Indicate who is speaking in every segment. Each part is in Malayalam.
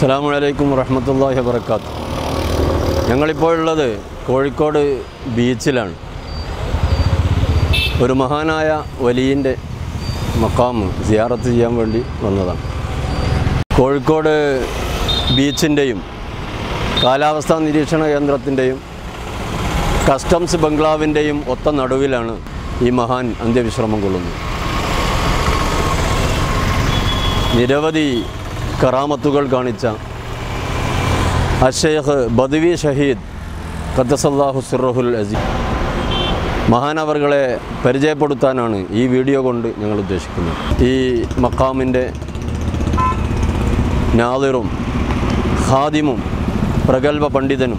Speaker 1: അസ്സാം വലൈക്കും വറഹമത്തല്ലാഹി വബർക്കാത്ത് ഞങ്ങളിപ്പോൾ ഉള്ളത് കോഴിക്കോട് ബീച്ചിലാണ് ഒരു മഹാനായ വലിയൻ്റെ മക്കാമ് സിയാറത്ത് ചെയ്യാൻ വേണ്ടി വന്നതാണ് കോഴിക്കോട് ബീച്ചിൻ്റെയും കാലാവസ്ഥാ നിരീക്ഷണ കേന്ദ്രത്തിൻ്റെയും കസ്റ്റംസ് ബംഗ്ലാവിൻ്റെയും ഒത്ത നടുവിലാണ് ഈ മഹാൻ അന്ത്യവിശ്രമം കൊള്ളുന്നത് നിരവധി കറാമത്തുകൾ കാണിച്ച അഷേഖ് ബദവി ഷഹീദ് ഖദ്സല്ലാഹു സിറഹുൽ അസീം മഹാനവറുകളെ പരിചയപ്പെടുത്താനാണ് ഈ വീഡിയോ കൊണ്ട് ഞങ്ങൾ ഉദ്ദേശിക്കുന്നത് ഈ മക്കാമിൻ്റെ നാദിറും ഖാദിമും പ്രഗത്ഭ പണ്ഡിതനും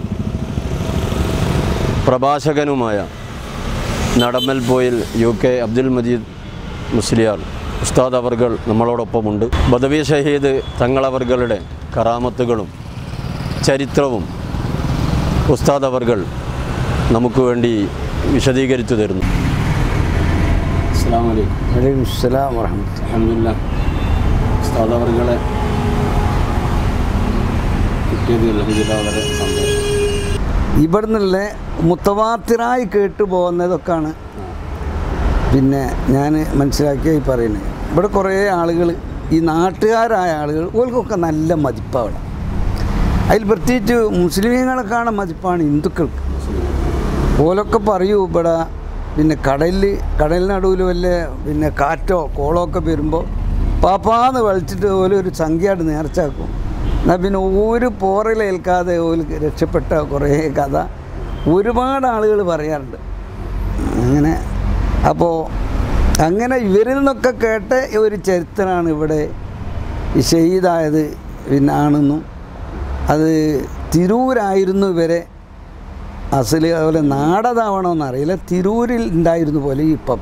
Speaker 1: പ്രഭാഷകനുമായ നടമ്മൽപോയിൽ യു കെ അബ്ദുൽ മജീദ് മുസ്ലിയാർ ഉസ്താദ് അവർകൾ നമ്മളോടൊപ്പമുണ്ട് ബദവി ഷഹീദ് തങ്ങളവர்களுടെ കറാമത്തുകളും ചരിത്രവും ഉസ്താദ് അവർകൾ നമുക്ക് വേണ്ടി വിശദീകരിച്ചു തരുന്നു അസ്സാം വലൈക്കും
Speaker 2: വലൈക്കും സ്സലാം വറഹമത്തുള്ള
Speaker 1: അലഹമില്ല ഉസ്താദ് അവർകളെ കിട്ടിയതിൽ അലഹമില്ല വളരെ സന്തോഷം
Speaker 2: ഇവിടുന്നുള്ള മുത്തവാത്തിറായി കേട്ടു പോകുന്നതൊക്കെയാണ് പിന്നെ ഞാൻ മനസ്സിലാക്കിയ ഈ പറയുന്നത് ഇവിടെ കുറേ ആളുകൾ ഈ നാട്ടുകാരായ ആളുകൾ ഓർക്കൊക്കെ നല്ല മതിപ്പാണ് അതിൽ പ്രത്യേകിച്ച് മുസ്ലിമീങ്ങളെക്കാണ് മതിപ്പാണ് ഹിന്ദുക്കൾക്ക് ഓലൊക്കെ പറയൂ ഇവിടെ പിന്നെ കടലിൽ കടലിന് നടുവിൽ വല്ല പിന്നെ കാറ്റോ കോളോ ഒക്കെ വരുമ്പോൾ പാപ്പാന്ന് വലിച്ചിട്ട് ഓല ഒരു സംഖ്യയായിട്ട് നേർച്ചാക്കും എന്നാൽ പിന്നെ ഒരു പോറലേൽക്കാതെ ഓല് രക്ഷപ്പെട്ട കുറേ കഥ ഒരുപാട് ആളുകൾ പറയാറുണ്ട് അങ്ങനെ അപ്പോൾ അങ്ങനെ ഇവരിൽ നിന്നൊക്കെ കേട്ട ഒരു ചരിത്രമാണ് ഇവിടെ ഈ ഷഹീദായത് പിന്നെ ആണെന്നും അത് തിരൂരായിരുന്നു ഇവരെ അസൽ അതുപോലെ നാടതാവണമെന്ന് അറിയില്ല തിരൂരിൽ ഉണ്ടായിരുന്നു പോലെ ഈ ഇപ്പപ്പ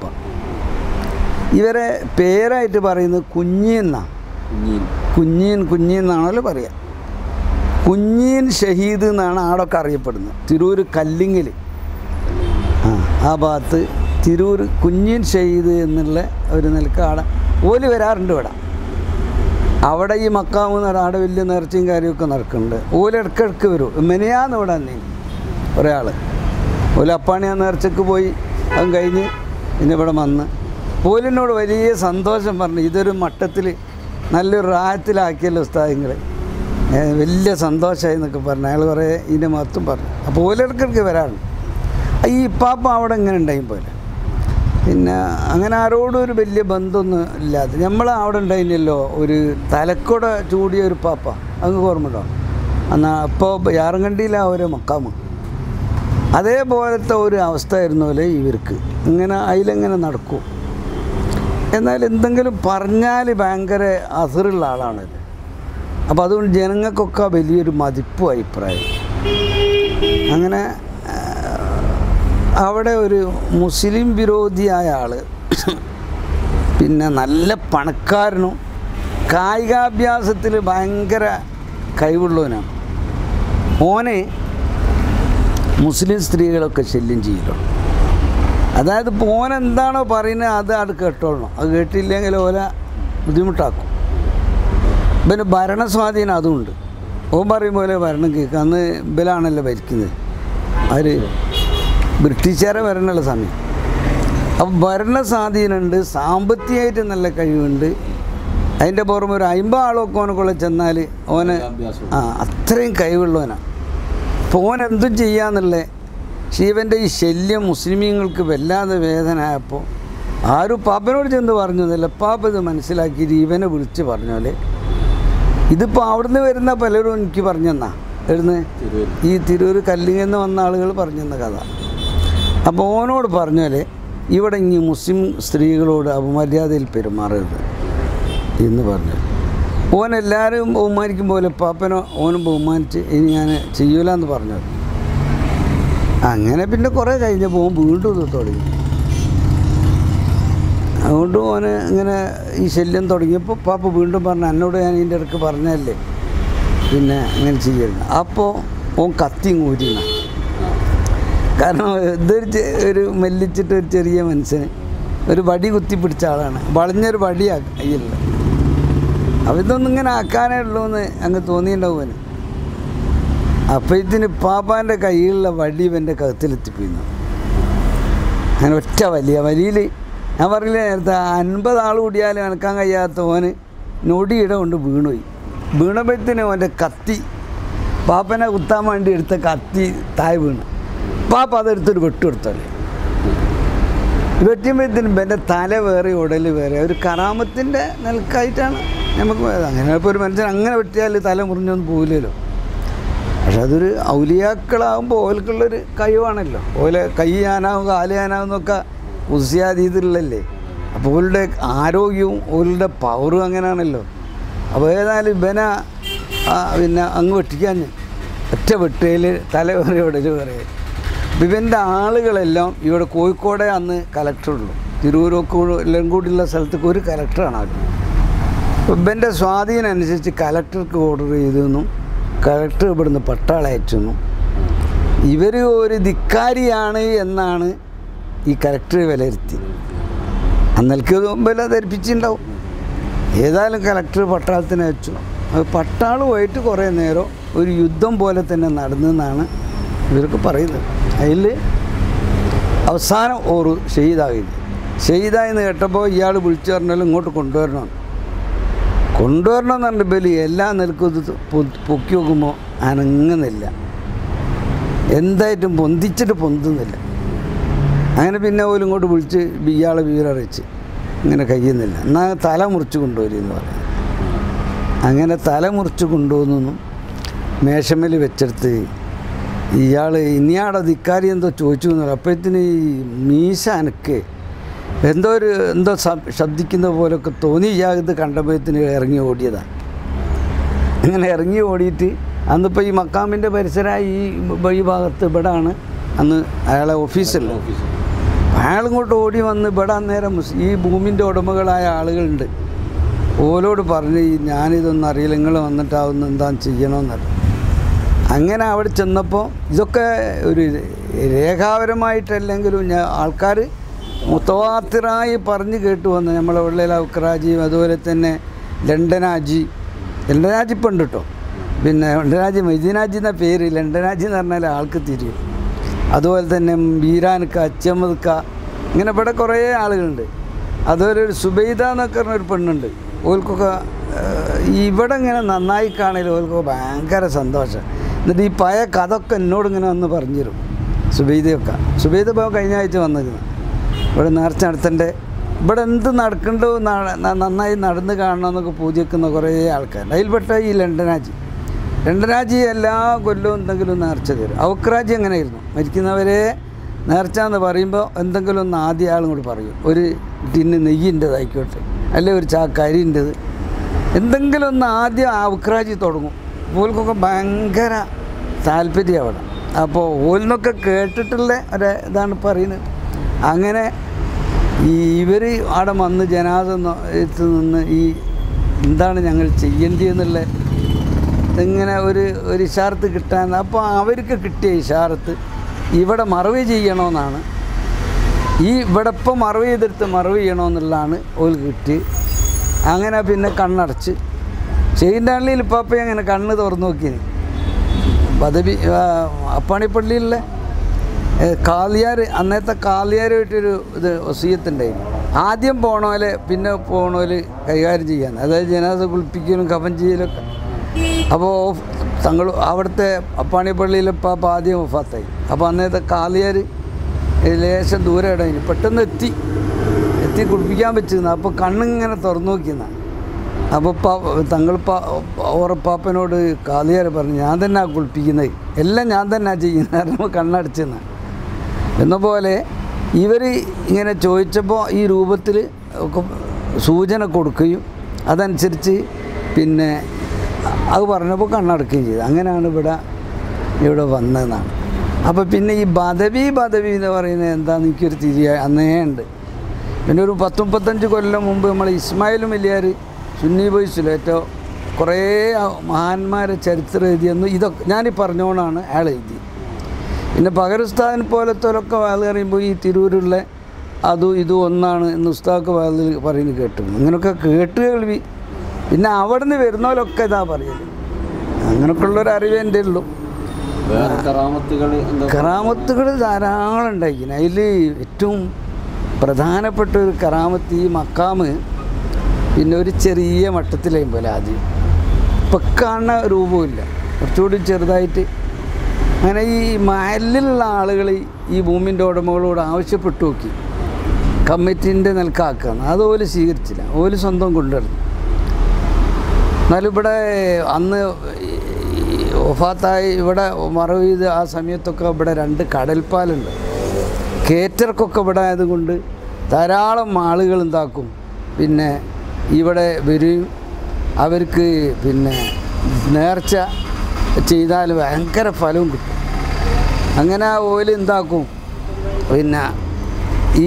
Speaker 2: ഇവരെ പേരായിട്ട് പറയുന്നത് കുഞ്ഞിന്നാണ് കുഞ്ഞീൻ കുഞ്ഞീൻ എന്നാണല്ലോ പറയുക കുഞ്ഞീൻ ഷഹീദ് എന്നാണ് ആടൊക്കെ അറിയപ്പെടുന്നത് തിരൂർ കല്ലിങ്ങിൽ ആ ആ ഭാഗത്ത് തിരൂർ കുഞ്ഞീൻ ഷഹീദ് എന്നുള്ള ഒരു നിലക്ക് ആടെ ഓല് വരാറുണ്ട് ഇവിടെ അവിടെ ഈ മക്കാവ് എന്ന് പറഞ്ഞാൽ അവിടെ വലിയ നേർച്ചയും കാര്യമൊക്കെ നടക്കുന്നുണ്ട് ഓല് ഇടയ്ക്കിടയ്ക്ക് വരും മെനയാന്ന് ഇവിടെ തന്നെ ഒരാൾ ഓല് അപ്പാണി ആ നേർച്ചക്ക് പോയി അതും കഴിഞ്ഞ് പിന്നെ ഇവിടെ വന്ന് ഓലിനോട് വലിയ സന്തോഷം പറഞ്ഞു ഇതൊരു മട്ടത്തിൽ നല്ലൊരു റാഹത്തിലാക്കിയല്ലോ ഉസ്താദങ്ങൾ വലിയ സന്തോഷമായി എന്നൊക്കെ പറഞ്ഞു അയാൾ കുറേ ഇതിൻ്റെ മഹത്വം പറഞ്ഞു അപ്പോൾ ഓലിടക്കിടക്ക് വരാറുണ്ട് ഈ ഇപ്പാപ്പ അവിടെ ഇങ്ങനെ ഉണ്ടായി പോലെ പിന്നെ അങ്ങനെ ആരോടും ഒരു വലിയ ബന്ധമൊന്നും ഇല്ലാതെ നമ്മൾ അവിടെ ഉണ്ടായിരുന്നല്ലോ ഒരു തലക്കൊട ചൂടിയ ഒരു പാപ്പ അങ്ങ് ഓർമ്മയുണ്ടോ എന്നാൽ അപ്പോൾ യാറങ്കണ്ടിയിലാണ് ഒരു മക്കാമ് അതേപോലത്തെ ഒരു അവസ്ഥയായിരുന്നു പോലെ ഇവർക്ക് ഇങ്ങനെ അതിലെങ്ങനെ നടക്കും എന്നാൽ എന്തെങ്കിലും പറഞ്ഞാൽ ഭയങ്കര അസറുള്ള ആളാണല്ലോ അപ്പോൾ അതുകൊണ്ട് ജനങ്ങൾക്കൊക്കെ വലിയൊരു മതിപ്പും അഭിപ്രായം അങ്ങനെ ആ, അവിടെ ഒരു മുസ്ലിം വിരോധിയായ ആൾ പിന്നെ നല്ല പണക്കാരനും കായികാഭ്യാസത്തിൽ ഭയങ്കര കഴിവുള്ളവനാണ് ഓനെ മുസ്ലിം സ്ത്രീകളൊക്കെ ശല്യം ചെയ്യലോ അതായത് ഇപ്പോൾ ഓൻ എന്താണോ പറയുന്നത് അത് അത് കേട്ടോളണം അത് കേട്ടില്ലെങ്കിൽ ഓല ബുദ്ധിമുട്ടാക്കും പിന്നെ ഭരണസ്വാധീനം അതുമുണ്ട് ഓൻ പറയും പോലെ ഭരണം കേൾക്കുക അന്ന് ഇബലാണല്ലോ ഭരിക്കുന്നത് അവർ ബ്രിട്ടീഷുകാരെ ഭരണമുള്ള സമയം അപ്പം ഭരണ സ്വാധീനമുണ്ട് സാമ്പത്തികമായിട്ട് നല്ല കഴിവുണ്ട് അതിൻ്റെ പുറമെ ഒരു അമ്പത് ആളൊക്കെ ഓനക്കുള്ള ചെന്നാൽ ഓന് ആ അത്രയും കഴിവുള്ളവനാണ് അപ്പോൾ ഓൻ എന്തും ചെയ്യാന്നുള്ള ശിവൻ്റെ ഈ ശല്യം മുസ്ലിമീങ്ങൾക്ക് വല്ലാതെ വേദനയായപ്പോൾ ആരും പാപ്പനോട് ചെന്ന് പറഞ്ഞൊന്നുമില്ല പാപ്പ ഇത് മനസ്സിലാക്കിയിട്ട് ഇവനെ വിളിച്ച് പറഞ്ഞോലെ ഇതിപ്പോൾ അവിടുന്ന് വരുന്ന പലരും എനിക്ക് പറഞ്ഞെന്നാ എഴുന്ന് ഈ തിരൂർ കല്ലിങ്ങെന്ന് വന്ന ആളുകൾ പറഞ്ഞെന്ന കഥ അപ്പോൾ ഓനോട് പറഞ്ഞോലെ ഇവിടെ ഇനി മുസ്ലിം സ്ത്രീകളോട് അപമര്യാദയിൽ പെരുമാറരുത് എന്ന് പറഞ്ഞു ഓൻ എല്ലാവരും ബഹുമാനിക്കും പോലെ പാപ്പനോ ഓനും ബഹുമാനിച്ച് ഇനി ഞാൻ ചെയ്യൂല എന്ന് പറഞ്ഞു അങ്ങനെ പിന്നെ കുറേ കഴിഞ്ഞപ്പോൾ ഓൻ വീണ്ടും ഇത് തുടങ്ങി അതുകൊണ്ട് ഓന് ഇങ്ങനെ ഈ ശല്യം തുടങ്ങിയപ്പോൾ പാപ്പ വീണ്ടും പറഞ്ഞു എന്നോട് ഞാൻ ഇതിൻ്റെ ഇടയ്ക്ക് പറഞ്ഞതല്ലേ പിന്നെ ഇങ്ങനെ ചെയ്യരുത് അപ്പോൾ ഓൻ കത്തി ഊരിന കാരണം ഇതൊരു ചെ- ഒരു മെല്ലിച്ചിട്ട് ഒരു ചെറിയ മനുഷ്യന് ഒരു വടി കുത്തി പിടിച്ച ആളാണ് വളഞ്ഞൊരു വടിയാണ് കയ്യിലുള്ള അപ്പോൾ ഇതൊന്നും ഇങ്ങനെ ആക്കാനേ ഉള്ളൂ എന്ന് അങ്ങ് തോന്നിയിട്ടുണ്ടാവും അവന് അപ്പോൾ ഇതിന് പാപ്പാൻ്റെ കയ്യിലുള്ള വടി ഇവൻ്റെ കഴുത്തിലെത്തിപ്പോയിരുന്നു അങ്ങനെ ഒറ്റ വലിയ വലിയിൽ ഞാൻ പറഞ്ഞില്ലേ നേരത്തെ അൻപത് ആൾ കൂടിയാലും അനക്കാൻ കഴിയാത്ത ഓന് നൊടിയിട കൊണ്ട് വീണുപോയി വീണപ്പോഴത്തേന് ഓൻ്റെ കത്തി പാപ്പനെ കുത്താൻ വേണ്ടി എടുത്ത കത്തി താഴെ വീണു പാപ്പ അതെടുത്തൊരു വെട്ടുകൊടുത്തല്ലേ വെട്ടുമ്പോഴത്തേനും എൻ്റെ തല വേറെ ഉടൽ വേറെ ഒരു കറാമത്തിൻ്റെ നിലക്കായിട്ടാണ് നമുക്ക് പോയത് അങ്ങനെ ഇപ്പോൾ ഒരു മനുഷ്യൻ അങ്ങനെ വെട്ടിയാൽ തല മുറിഞ്ഞൊന്നും പോവില്ലല്ലോ പക്ഷെ അതൊരു ഔലിയാക്കളാകുമ്പോൾ ഓൽക്കുള്ളൊരു കഴിവാണല്ലോ ഓലെ കൈ ഞാനാവും കാല് ഞാനാവും എന്നൊക്കെ ഉസ്യാതീതിലല്ലേ അപ്പോൾ ഓളുടെ ആരോഗ്യവും ഓളുടെ പവറും അങ്ങനെയാണല്ലോ അപ്പോൾ ഏതായാലും ഇവന ആ, പിന്നെ അങ്ങ് വെട്ടിക്കാൻ ഒറ്റ വെട്ടയിൽ തല വേറെ ഉടൽ വേറെ ഇവൻ്റെ ആളുകളെല്ലാം ഇവിടെ കോഴിക്കോടെ അന്ന് കലക്ടറുള്ളൂ തിരൂരൊക്കെ എല്ലാം കൂടിയുള്ള സ്ഥലത്തേക്ക് ഒരു കലക്ടറാണ് അവർ ഇവൻ്റെ സ്വാധീനം അനുസരിച്ച് കലക്ടർക്ക് ഓർഡർ ചെയ്തെന്നും കലക്ടർ ഇവിടുന്ന് പട്ടാള അയച്ചെന്നും ഇവർ ഒരു ധിക്കാരിയാണ് എന്നാണ് ഈ കലക്ടർ വിലയിരുത്തി അന്നൽക്ക് വില ധരിപ്പിച്ചിട്ടുണ്ടാവും ഏതായാലും കലക്ടർ പട്ടാളത്തിന് അയച്ചു അത് പട്ടാളമായിട്ട് കുറേ നേരം ഒരു യുദ്ധം പോലെ തന്നെ നടന്നെന്നാണ് ഇവർക്ക് പറയുന്നത് അതിൽ അവസാനം ഓറ് ഷെയ്ദാകില്ല ഷെയ്ദായെന്ന് കേട്ടപ്പോൾ ഇയാൾ വിളിച്ചു പറഞ്ഞാലും ഇങ്ങോട്ട് കൊണ്ടുവരണം കൊണ്ടുവരണം എന്ന് പറഞ്ഞ ബലി എല്ലാ നിലക്കും ഇത് പൊ- പൊക്കി നോക്കുമ്പോൾ അനങ്ങുന്നില്ല എന്തായിട്ടും പൊന്തിച്ചിട്ട് പൊന്തുന്നില്ല അങ്ങനെ പിന്നെ പോലും ഇങ്ങോട്ട് വിളിച്ച് ഇയാളെ വിവരം അറിയിച്ച് ഇങ്ങനെ കഴിയുന്നില്ല എന്നാൽ തല മുറിച്ച് കൊണ്ടുവരും എന്ന് പറയാം അങ്ങനെ തല മുറിച്ച് കൊണ്ടുവന്നു മേശമേൽ വെച്ചെടുത്ത് ഇയാൾ ഇനിയാടെ ധിക്കാരി എന്തോ ചോദിച്ചു എന്ന് പറഞ്ഞു അപ്പോഴത്തേന് ഈ മീശ അനക്ക് എന്തോ ഒരു എന്തോ ശബ്- ശബ്ദിക്കുന്ന പോലൊക്കെ തോന്നി ഇയാൾ ഇത് കണ്ടപ്പോഴത്തിന് ഇറങ്ങി ഓടിയതാണ് അങ്ങനെ ഇറങ്ങി ഓടിയിട്ട് അന്നിപ്പോൾ ഈ മക്കാമിൻ്റെ പരിസരമായി ഈ ഈ ഭാഗത്ത് ഇവിടാണ് അന്ന് അയാളെ ഓഫീസല്ല
Speaker 1: ഓഫീസ്
Speaker 2: അയാളിങ്ങോട്ട് ഓടി വന്ന് ഇവിടെ അന്നേരം മുസ്- ഈ ഭൂമിൻ്റെ ഉടമകളായ ആളുകളുണ്ട് ഓലോട് പറഞ്ഞ് ഈ ഞാനിതൊന്നും അറിയില്ല നിങ്ങൾ വന്നിട്ടാവുന്ന എന്താ ചെയ്യണമെന്നറിയാം അങ്ങനെ അവിടെ ചെന്നപ്പോൾ ഇതൊക്കെ ഒരു രേഖാപരമായിട്ടല്ലെങ്കിലും ഞാൻ ആൾക്കാർ മുത്തവാത്തിറായി പറഞ്ഞു കേട്ടു വന്ന് നമ്മളെ ഉള്ളിൽ ഉക്രാജിയും അതുപോലെ തന്നെ ലണ്ടനാജി ലണ്ടനാജി ഇപ്പം ഉണ്ട് കേട്ടോ പിന്നെ ലണ്ടനാജി മൈദീനാജി എന്ന പേര് ലണ്ടനാജി എന്ന് പറഞ്ഞാൽ ആൾക്ക് തിരിയും അതുപോലെ തന്നെ ബീരാൻക്ക അച്ചമ്മദ്ക്ക ഇങ്ങനെ ഇവിടെ കുറേ ആളുകളുണ്ട് അതുപോലെ ഒരു സുബൈദ എന്നൊക്കെ പറഞ്ഞ ഒരു പെണ്ണുണ്ട് ഓൽക്കൊക്കെ ഏഹ്, ഇവിടെ ഇങ്ങനെ നന്നായി കാണൽ ഓൽക്കൊക്കെ ഭയങ്കര സന്തോഷം എന്നിട്ട് ഈ പഴയ കഥ ഒക്കെ എന്നോട് ഇങ്ങനെ വന്ന് പറഞ്ഞു തരും സുബൈദയൊക്കെ സുബൈദ ഇപ്പോൾ കഴിഞ്ഞ ആഴ്ച വന്നിരുന്നു ഇവിടെ നേർച്ച നടത്തേണ്ട ഇവിടെ എന്ത് നടക്കണ്ടോ ന- ന- നന്നായി നടന്ന് കാണണമെന്നൊക്കെ പൂജിക്കുന്ന കുറേ ആൾക്കാരുണ്ട് അതിൽപ്പെട്ട ഈ ലണ്ടനാജി ലണ്ടനാജി എല്ലാ കൊല്ലവും എന്തെങ്കിലും നേർച്ച തരും ഔക്രാജി എങ്ങനെയായിരുന്നു മരിക്കുന്നവരെ നേർച്ച എന്ന് പറയുമ്പോൾ എന്തെങ്കിലും ഒന്ന് ആദ്യ ആളും കൂടി പറയും ഒരു ടിന്ന് നെയ്യിൻ്റെതായിക്കോട്ടെ അല്ലെ ഒരു ചാക്ക് അരിൻ്റെത് എന്തെങ്കിലും ഒന്ന് ആദ്യം ഔക്രാജി തുടങ്ങും ഓൽക്കൊക്കെ ഭയങ്കര താല്പര്യം അവിടെ അപ്പോൾ ഓലിനൊക്കെ കേട്ടിട്ടുള്ള ഒരു ഇതാണ് പറയുന്നത് അങ്ങനെ ഈ ഇവർ അവിടെ വന്ന് ജനാദ എത്ത് നിന്ന് ഈ എന്താണ് ഞങ്ങൾ ചെയ്യേണ്ടതെന്നുള്ള ഇങ്ങനെ ഒരു ഒരു ഇഷാർത്ത് കിട്ടാൻ അപ്പോൾ അവർക്ക് കിട്ടിയ ഇഷാർത്ത് ഇവിടെ മറവ് ചെയ്യണമെന്നാണ് ഈ ഇവിടെ ഇപ്പം മറവ് ചെയ്തെടുത്ത് മറവ് ചെയ്യണമെന്നുള്ളതാണ് ഓൽ കിട്ടി അങ്ങനെ പിന്നെ കണ്ണടച്ച് ചെയ്യണ്ടാളിൽ ഇപ്പം അങ്ങനെ കണ്ണ് തുറന്നു നോക്കിയത് പദവി അപ്പാണിപ്പള്ളിയിലെ കാളിയാർ അന്നത്തെ കാളിയാരുമായിട്ടൊരു ഇത് ഒസീയത്തുണ്ടായിരുന്നു ആദ്യം പോണോലെ പിന്നെ പോണോല് കൈകാര്യം ചെയ്യാൻ അതായത് ജനാസ കുളിപ്പിക്കലും കഫൻ ചെയ്യലൊക്കെ അപ്പോൾ തങ്ങൾ അവിടുത്തെ അപ്പാണിപ്പള്ളിയിലെ പാപ്പ ആദ്യം വഫാത്തായി അപ്പോൾ അന്നത്തെ കാളിയാർ ലേശം ദൂരെ ഇടയിന് പെട്ടെന്ന് എത്തി എത്തി കുളിപ്പിക്കാൻ പറ്റുന്ന അപ്പോൾ കണ്ണിങ്ങനെ തുറന്നു നോക്കിയെന്ന അപ്പോൾ പാ തങ്ങൾ പാ ഓറപ്പാപ്പനോട് കാളിയാർ പറഞ്ഞു ഞാൻ തന്നെ കുളിപ്പിക്കുന്നത് എല്ലാം ഞാൻ തന്നെ ചെയ്യുന്നത് കാരണം കണ്ണടച്ചെന്ന് എന്ന പോലെ ഇവർ ഇങ്ങനെ ചോദിച്ചപ്പോൾ ഈ രൂപത്തിൽ ഒക്കെ സൂചന കൊടുക്കുകയും അതനുസരിച്ച് പിന്നെ അത് പറഞ്ഞപ്പോൾ കണ്ണടക്കുകയും ചെയ്തു അങ്ങനെയാണ് ഇവിടെ ഇവിടെ വന്നതെന്നാണ് അപ്പോൾ പിന്നെ ഈ പദവി പദവി എന്ന് പറയുന്നത് എന്താണെന്ന് എനിക്കൊരു തിരിയ അന്നേ ഉണ്ട് പിന്നെ ഒരു പത്ത് മുപ്പത്തഞ്ച് കൊല്ലം മുമ്പ് നമ്മൾ ഇസ്മായിലും വലിയാർ സുന്നി ബോയ്സിൽ ഏറ്റവും കുറേ മഹാന്മാരെ ചരിത്രം എഴുതിയെന്ന് ഇതൊക്കെ ഞാനീ പറഞ്ഞുകൊണ്ടാണ് അയാൾ എഴുതി പിന്നെ പകരസ്ഥാൻ പോലത്തോലൊക്കെ വാത് പറയുമ്പോൾ ഈ തിരൂരുള്ള അതും ഇതും ഒന്നാണ് എന്ന് ഉസ്താദൊക്കെ വാതിൽ പറയുന്നത് കേട്ടിരുന്നു ഇങ്ങനെയൊക്കെ കേട്ട് കേൾവി പിന്നെ അവിടെ നിന്ന് വരുന്നവരൊക്കെ ഇതാ പറയല് അങ്ങനെയൊക്കെയുള്ളൊരു അറിവ് എൻ്റെ ഉള്ളൂ
Speaker 1: വേറെ കറാമത്തുകൾ എന്താ
Speaker 2: കറാമത്തുകൾ ധാരാളം ഉണ്ടായിരിക്കുന്നു അതിൽ ഏറ്റവും പ്രധാനപ്പെട്ട ഒരു കറാമത്ത് ഈ മക്കാമ് പിന്നെ ഒരു ചെറിയ മട്ടത്തിലേയും പോലെ ആദ്യം ഇപ്പം കാണുന്ന രൂപമില്ല കുറച്ചുകൂടി ചെറുതായിട്ട് അങ്ങനെ ഈ മഹലിലുള്ള ആളുകൾ ഈ ഭൂമിൻ്റെ ഉടമകളോട് ആവശ്യപ്പെട്ടു നോക്കി കമ്മിറ്റീൻ്റെ നിലക്കാക്കുകയാണ് അത് ഓല് സ്വീകരിച്ചില്ല ഓല് സ്വന്തം കൊണ്ടുവരുന്നു എന്നാലും ഇവിടെ അന്ന് ഈ ഒഫാത്തായി ഇവിടെ മറവ് ചെയ്ത് ആ സമയത്തൊക്കെ ഇവിടെ രണ്ട് കടൽപ്പാലുണ്ട് കേറ്റർക്കൊക്കെ ഇവിടെ ആയതുകൊണ്ട് ധാരാളം ആളുകൾ എന്താക്കും പിന്നെ ഇവിടെ വരികയും അവർക്ക് പിന്നെ നേർച്ച ചെയ്താൽ ഭയങ്കര ഫലവും കിട്ടും അങ്ങനെ ഓല് എന്താക്കും പിന്നെ ഈ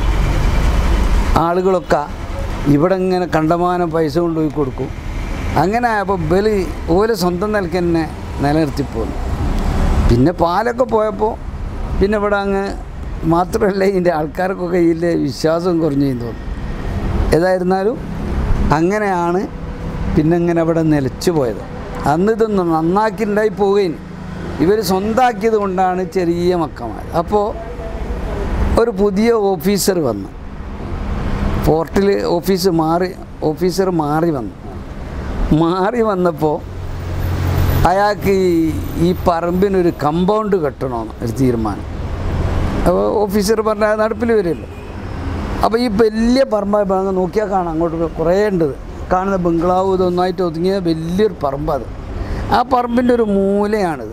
Speaker 2: ആളുകളൊക്കെ ഇവിടെ ഇങ്ങനെ കണ്ടമാനം പൈസ കൊണ്ടുപോയി കൊടുക്കും അങ്ങനെ ആയപ്പോൾ ബലി ഓലെ സ്വന്തം നിലയ്ക്ക് തന്നെ നിലനിർത്തിപ്പോന്നു പിന്നെ പാലൊക്കെ പോയപ്പോൾ പിന്നെ ഇവിടെ അങ്ങ് മാത്രമല്ല ഇതിൻ്റെ ആൾക്കാർക്കൊക്കെ ഇതിൻ്റെ വിശ്വാസം കുറഞ്ഞു എന്ന് തോന്നുന്നു ഏതായിരുന്നാലും അങ്ങനെയാണ് പിന്നെ ഇങ്ങനെ ഇവിടെ നിലച്ചു പോയത് അന്ന് ഇതൊന്ന് നന്നാക്കി ഉണ്ടായി പോവുകയും ഇവർ സ്വന്താക്കിയത് കൊണ്ടാണ് ചെറിയ മക്കമായത് അപ്പോൾ ഒരു പുതിയ ഓഫീസർ വന്നു പോർട്ടിൽ ഓഫീസ് മാറി ഓഫീസർ മാറി വന്നു മാറി വന്നപ്പോൾ അയാൾക്ക് ഈ- ഈ പറമ്പിനൊരു കമ്പൗണ്ട് കെട്ടണമെന്ന് ഒരു തീരുമാനം അപ്പോൾ ഓഫീസർ പറഞ്ഞാൽ നടപ്പിൽ വരുമല്ലോ അപ്പോൾ ഈ വലിയ പറമ്പായപ്പോൾ അങ്ങ് നോക്കിയാൽ കാണാം അങ്ങോട്ട് കുറേ ഉണ്ട് കാണുന്ന ബംഗ്ലാവ് ഇതൊന്നായിട്ട് ഒതുങ്ങിയ വലിയൊരു പറമ്പത് ആ പറമ്പിൻ്റെ ഒരു മൂലയാണിത്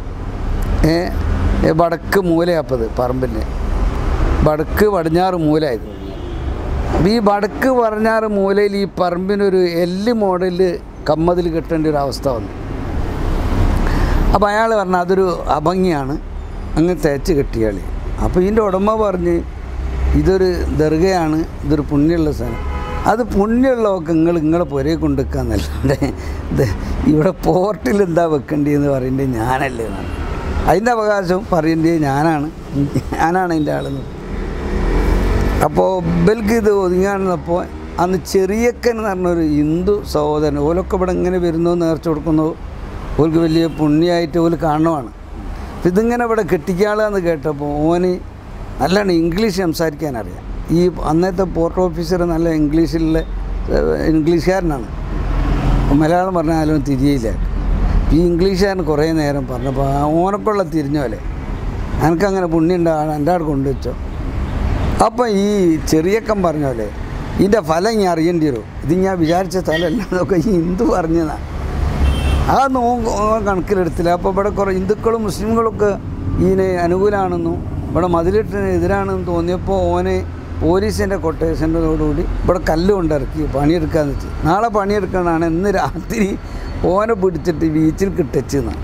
Speaker 2: ഏ ഏ, വടക്ക് മൂലയപ്പത് പറമ്പിൻ്റെ വടക്ക് പടിഞ്ഞാറ് മൂലയത് അപ്പോൾ ഈ വടക്ക് പടിഞ്ഞാറ് മൂലയിൽ ഈ പറമ്പിനൊരു എല്ല് മോഡലിൽ കമ്മതിൽ കെട്ടേണ്ട ഒരു അവസ്ഥ വന്നു അപ്പോൾ അയാൾ പറഞ്ഞു അതൊരു അഭംഗിയാണ് അങ്ങ് തേച്ച് കെട്ടിയാളി അപ്പോൾ ഇതിൻ്റെ ഉടമ പറഞ്ഞ് ഇതൊരു ദർഗയാണ് ഇതൊരു പുണ്യമുള്ള സ്ഥലം അത് പുണ്യമുള്ളതൊക്കെ നിങ്ങൾ നിങ്ങളെ പുരയെ കൊണ്ടുവെക്കാന്നല്ലാണ്ട് ഇത് ഇവിടെ പോർട്ടിൽ എന്താ വെക്കേണ്ടതെന്ന് പറയേണ്ടത് ഞാനല്ലേ എന്നാണ് അതിൻ്റെ അവകാശം പറയേണ്ടത് ഞാനാണ് ഞാനാണ് അതിൻ്റെ ആളെന്ന് അപ്പോൾ ഇവർക്ക് ഇത് ഒതുങ്ങാണെന്നപ്പോൾ അന്ന് ചെറിയക്കൻ എന്ന് പറഞ്ഞൊരു ഹിന്ദു സഹോദരൻ ഓലൊക്കെ ഇവിടെ ഇങ്ങനെ വരുന്നു നേർച്ച കൊടുക്കുന്നു ഓർക്ക് വലിയ പുണ്യമായിട്ട് ഓല് കാണുവാണ് അപ്പം ഇതിങ്ങനെ ഇവിടെ കെട്ടിക്കാളെന്ന് കേട്ടപ്പോൾ ഓന് നല്ലോണം ഇംഗ്ലീഷ് സംസാരിക്കാൻ അറിയാം ഈ അന്നത്തെ പോർട്ട് ഓഫീസർ നല്ല ഇംഗ്ലീഷിലുള്ള ഏഹ്, ഇംഗ്ലീഷുകാരനാണ് മലയാളം പറഞ്ഞാലും തിരിയില്ല ഈ ഇംഗ്ലീഷുകാരൻ കുറേ നേരം പറഞ്ഞപ്പോൾ ആ ഓനക്കുള്ള തിരിഞ്ഞോലെ എനിക്കങ്ങനെ പുണ്യം ഉണ്ടാകാൻ എൻ്റെ അവിടെ കൊണ്ടുവച്ചോ അപ്പം ഈ ചെറിയക്കം പറഞ്ഞ പോലെ ഇതിൻ്റെ ഫലം ഞാൻ അറിയേണ്ടി വരും ഇത് ഞാൻ വിചാരിച്ച സ്ഥലമല്ല എന്നൊക്കെ ഈ ഹിന്ദു പറഞ്ഞതാണ് ആ നോ കണക്കിലെടുത്തില്ല അപ്പോൾ ഇവിടെ കുറേ ഹിന്ദുക്കളും മുസ്ലിങ്ങളൊക്കെ ഇതിന് അനുകൂലമാണെന്നും ഇവിടെ മതിലിട്ടിന് എതിരാണെന്ന് തോന്നിയപ്പോൾ ഓന് പോലീസിൻ്റെ കൊട്ടേഷൻ്റെതോടുകൂടി ഇവിടെ കല്ല് കൊണ്ടിറക്കി പണിയെടുക്കാന്ന് വെച്ച് നാളെ പണിയെടുക്കണതാണ് ഇന്ന് രാത്രി ഓനെ പിടിച്ചിട്ട് ബീച്ചിൽ കിട്ടച്ചെന്നാണ്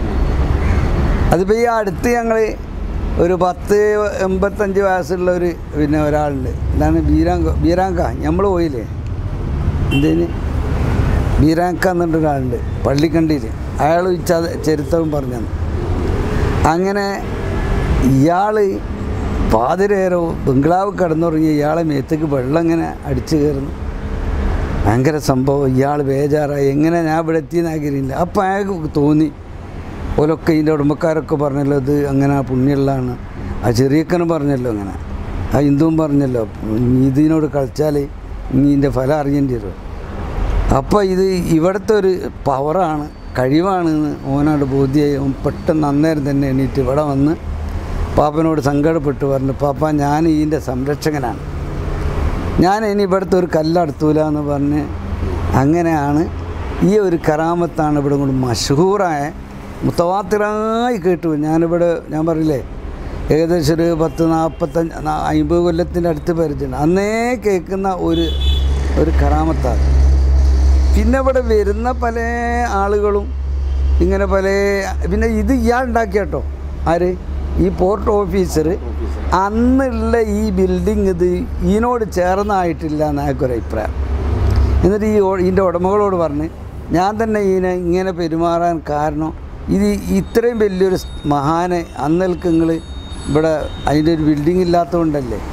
Speaker 2: അതിപ്പോൾ ഈ അടുത്ത് ഞങ്ങൾ ഒരു പത്ത് എൺപത്തഞ്ച് വയസ്സുള്ള ഒരു പിന്നെ ഒരാളുണ്ട് എന്താണ് ബീരാങ്ക ബീരാങ്ക നമ്മൾ പോയില്ലേ എന്തേന് ബീരാങ്ക എന്നിട്ട് ഒരാളുണ്ട് പള്ളിക്കണ്ടിയിൽ അയാൾ ഈ ച- ചരിത്രവും പറഞ്ഞു അങ്ങനെ ഇയാൾ പാതിരേരോ ബംഗ്ലാവ് കിടന്നുറങ്ങി ഇയാളെ മേത്തേക്ക് വെള്ളം ഇങ്ങനെ അടിച്ചു കയറുന്നു ഭയങ്കര സംഭവം ഇയാൾ ബേജാറായി എങ്ങനെ ഞാൻ ഇവിടെ എത്തിയെന്നാക്കിയില്ല അപ്പം അയാൾക്ക് തോന്നി ഓലൊക്കെ ഇതിൻ്റെ ഉടമക്കാരൊക്കെ പറഞ്ഞല്ലോ ഇത് അങ്ങനെ പുണ്യമുള്ളതാണ് ആ ചെറിയക്കനും പറഞ്ഞല്ലോ അങ്ങനെ ആ ഹിന്ദുവും പറഞ്ഞല്ലോ നീ ഇതിനോട് കളിച്ചാൽ നീ ഇതിൻ്റെ ഫലം അറിയേണ്ടി വരും അപ്പോൾ ഇത് ഇവിടുത്തെ ഒരു പവറാണ് കഴിവാണെന്ന് ഓനോട് ബോധ്യമായി ഓൻ പെട്ടെന്ന് അന്നേരം തന്നെ എണീറ്റ് ഇവിടെ വന്ന് പാപ്പനോട് സങ്കടപ്പെട്ട് പറഞ്ഞു പാപ്പ ഞാൻ ഇതിൻ്റെ സംരക്ഷകനാണ് ഞാൻ ഇനി ഇവിടുത്തെ ഒരു കല്ലടുത്തൂല എന്ന് പറഞ്ഞ് അങ്ങനെയാണ് ഈ ഒരു കറാമത്താണ് ഇവിടെ കൊണ്ട് മഷഹൂറായ മുത്തവാത്തിറായി കേട്ടു ഞാനിവിടെ ഞാൻ പറയില്ലേ ഏകദേശം ഒരു പത്ത് നാൽപ്പത്തഞ്ച് നാ- അമ്പത് കൊല്ലത്തിൻ്റെ അടുത്ത് പരിചയമുണ്ട് അന്നേ കേൾക്കുന്ന ഒരു ഒരു കറാമത്താണ് പിന്നെ ഇവിടെ വരുന്ന പല ആളുകളും ഇങ്ങനെ പല പിന്നെ ഇത് ഇയാൾ ഉണ്ടാക്കിയ കേട്ടോ ആര് ഈ പോർട്ട് ഓഫീസർ അന്നുള്ള ഈ ബിൽഡിങ് ഇത് ഇതിനോട് ചേർന്നായിട്ടില്ല എന്നൊരു അഭിപ്രായം എന്നിട്ട് ഈ ഓ- ഇതിൻ്റെ ഉടമകളോട് പറഞ്ഞ് ഞാൻ തന്നെ ഇതിനെ ഇങ്ങനെ പെരുമാറാൻ കാരണം ഇത് ഇത്രയും വലിയൊരു സ് മഹാനെ അന്നൽക്ക് നിങ്ങൾ ഇവിടെ അതിൻ്റെ ഒരു ബിൽഡിംഗ് ഇല്ലാത്തതുകൊണ്ടല്ലേ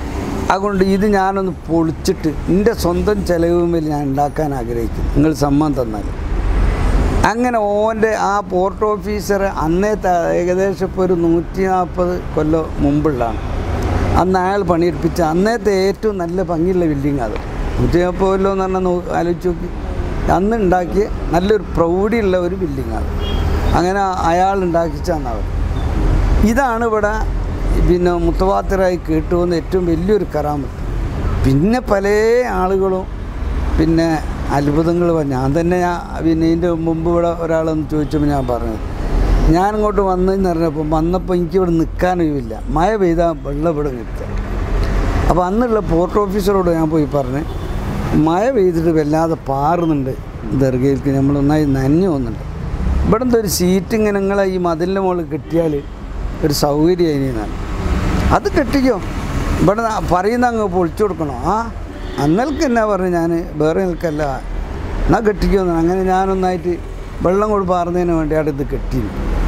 Speaker 2: അതുകൊണ്ട് ഇത് ഞാനൊന്ന് പൊളിച്ചിട്ട് എൻ്റെ സ്വന്തം ചെലവുമിൽ ഞാൻ ഉണ്ടാക്കാൻ ആഗ്രഹിക്കുന്നു നിങ്ങൾ സമ്മതം തന്നാൽ അങ്ങനെ ഓൻ്റെ ആ പോർട്ട് ഓഫീസർ അന്നേത്തെ ഏകദേശം ഇപ്പോൾ ഒരു നൂറ്റി നാൽപ്പത് കൊല്ലം മുമ്പുള്ളതാണ് അന്ന് അയാൾ പണിയെടുപ്പിച്ച അന്നത്തെ ഏറ്റവും നല്ല ഭംഗിയുള്ള ബിൽഡിംഗ് അത് നൂറ്റി നാൽപ്പത് കൊല്ലം എന്ന് പറഞ്ഞാൽ നോ- ആലോചിച്ച് നോക്കി അന്ന് ഉണ്ടാക്കിയ നല്ലൊരു പ്രൗഢിയുള്ള ഒരു ബിൽഡിങ്ങാണ് അങ്ങനെ അയാൾ ഉണ്ടാക്കിച്ചാണ് അവർ ഇതാണ് ഇവിടെ പിന്നെ മുത്തവാത്തരായി കേട്ടുവന്ന ഏറ്റവും വലിയൊരു കറാമത്ത് പിന്നെ പല ആളുകളും പിന്നെ അത്ഭുതങ്ങൾ പറഞ്ഞു ഞാൻ തന്നെ ഞാൻ പിന്നെ ഇതിൻ്റെ മുമ്പ് ഇവിടെ ഒരാളൊന്ന് ചോദിച്ചപ്പോൾ ഞാൻ പറഞ്ഞത് ഞാൻ ഇങ്ങോട്ട് വന്നെന്ന് പറഞ്ഞപ്പോൾ വന്നപ്പോൾ എനിക്കിവിടെ നിൽക്കാനൊന്നുമില്ല മഴ പെയ്താൽ വെള്ളം ഇവിടെ നിൽക്കുക അപ്പോൾ അന്നുള്ള പോർട്ട് ഓഫീസറോട് ഞാൻ പോയി പറഞ്ഞു മഴ പെയ്തിട്ട് വല്ലാതെ പാറുന്നുണ്ട് ദർഗയിലേക്ക് നമ്മൾ ഒന്നായി നനഞ്ഞു പോകുന്നുണ്ട് ഇവിടുത്തെ ഒരു സീറ്റ് ഇങ്ങനെ നിങ്ങളെ ഈ മതിലിൻ്റെ മുകളിൽ കെട്ടിയാൽ ഒരു സൗകര്യം അതിനാണ് അത് കെട്ടിക്കോ ഇവിടെ ന- പറയുന്ന അങ്ങ് പൊളിച്ചു കൊടുക്കണോ ആ അന്നൽക്ക് എന്നാ പറഞ്ഞു ഞാൻ വേറെ നിൽക്കല്ല എന്നാൽ കെട്ടിക്കോ എന്ന്. അങ്ങനെ ഞാനൊന്നായിട്ട് വെള്ളം കൊണ്ട് പാറുന്നതിന് വേണ്ടിയാണ് ഇത് കെട്ടി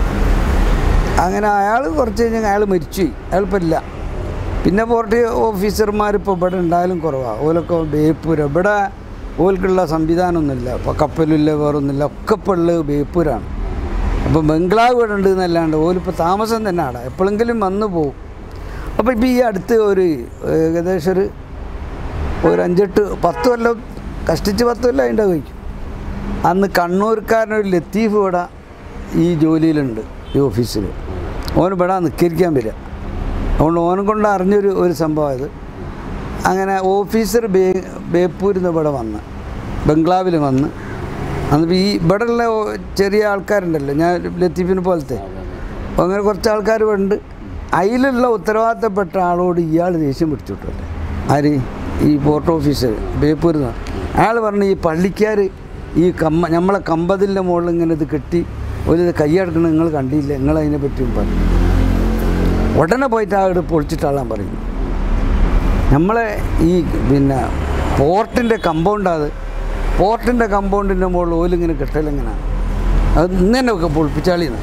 Speaker 2: അങ്ങനെ അയാൾ കുറച്ച് കഴിഞ്ഞാൽ അയാൾ മരിച്ചുപോയി അയാളിപ്പോൾ ഇല്ല പിന്നെ പോർട്ട് ഓഫീസർമാർ ഇപ്പോൾ ഇവിടെ ഉണ്ടായാലും കുറവാണ് ഓലൊക്കെ ബേപ്പൂർ ഇവിടെ ഓൽക്കുള്ള സംവിധാനമൊന്നുമില്ല ഇപ്പോൾ കപ്പലില്ല വേറൊന്നുമില്ല ഒക്കെ ഇപ്പോൾ ഉള്ളത് ബേപ്പൂരാണ് അപ്പോൾ ബംഗ്ലാവ് ഇവിടെ ഉണ്ട് എന്നല്ലാണ്ട് ഓലിപ്പോൾ താമസം തന്നെ അവിടെ എപ്പോഴെങ്കിലും വന്നു പോകും അപ്പോൾ ഇപ്പോൾ ഈ അടുത്ത് ഒരു ഏകദേശം ഒരു ഒരു അഞ്ചെട്ട് പത്ത് കൊല്ലം കഷ്ടിച്ച് പത്ത് കൊല്ലം അതിൻ്റെ കഴിക്കും അന്ന് കണ്ണൂർക്കാരനൊരു ലത്തീഫ് ഇവിടെ ഈ ജോലിയിലുണ്ട് ഈ ഓഫീസിൽ ഓൻ ഇവിടെ നിൽക്കരിക്കാൻ വരിക അതുകൊണ്ട് ഓനെ കൊണ്ട് അറിഞ്ഞൊരു ഒരു സംഭവം ഇത് അങ്ങനെ ഓഫീസർ ബേ ബേപ്പൂരിൽ നിന്ന് ഇവിടെ വന്ന് ബംഗ്ലാവിൽ വന്ന് അന്ന് ഈ ഇവിടെയുള്ള ഓ- ചെറിയ ആൾക്കാരുണ്ടല്ലോ ഞാൻ ലത്തീഫിനെ പോലത്തെ അപ്പോൾ അങ്ങനെ കുറച്ച് ആൾക്കാർ ഉണ്ട് അതിലുള്ള ഉത്തരവാദിത്തപ്പെട്ട ആളോട് ഇയാൾ ദേഷ്യം പിടിച്ചിട്ടല്ലേ ആര് ഈ പോർട്ട് ഓഫീസർ ബേപ്പൂരിൽ നിന്ന് അയാൾ പറഞ്ഞു ഈ പള്ളിക്കാർ ഈ കമ്മ നമ്മളെ കമ്പതിൻ്റെ മുകളിൽ ഇങ്ങനെ ഇത് കെട്ടി ഒരു ഇത് കൈയടക്കണം നിങ്ങൾ കണ്ടില്ല നിങ്ങൾ അതിനെ പറ്റിയും പറഞ്ഞു ഉടനെ പോയിട്ട് ആ ഇവിടെ പൊളിച്ചിട്ടാളാൻ പറയുന്നു നമ്മളെ ഈ പിന്നെ പോർട്ടിൻ്റെ കമ്പൗണ്ട് അത് പോർട്ടിൻ്റെ കമ്പൗണ്ടിൻ്റെ മുകളിൽ ഓലിങ്ങനെ കെട്ടലിങ്ങനെ അത് ഇന്നെ ഒക്കെ പൊളിപ്പിച്ചാളിന്ന്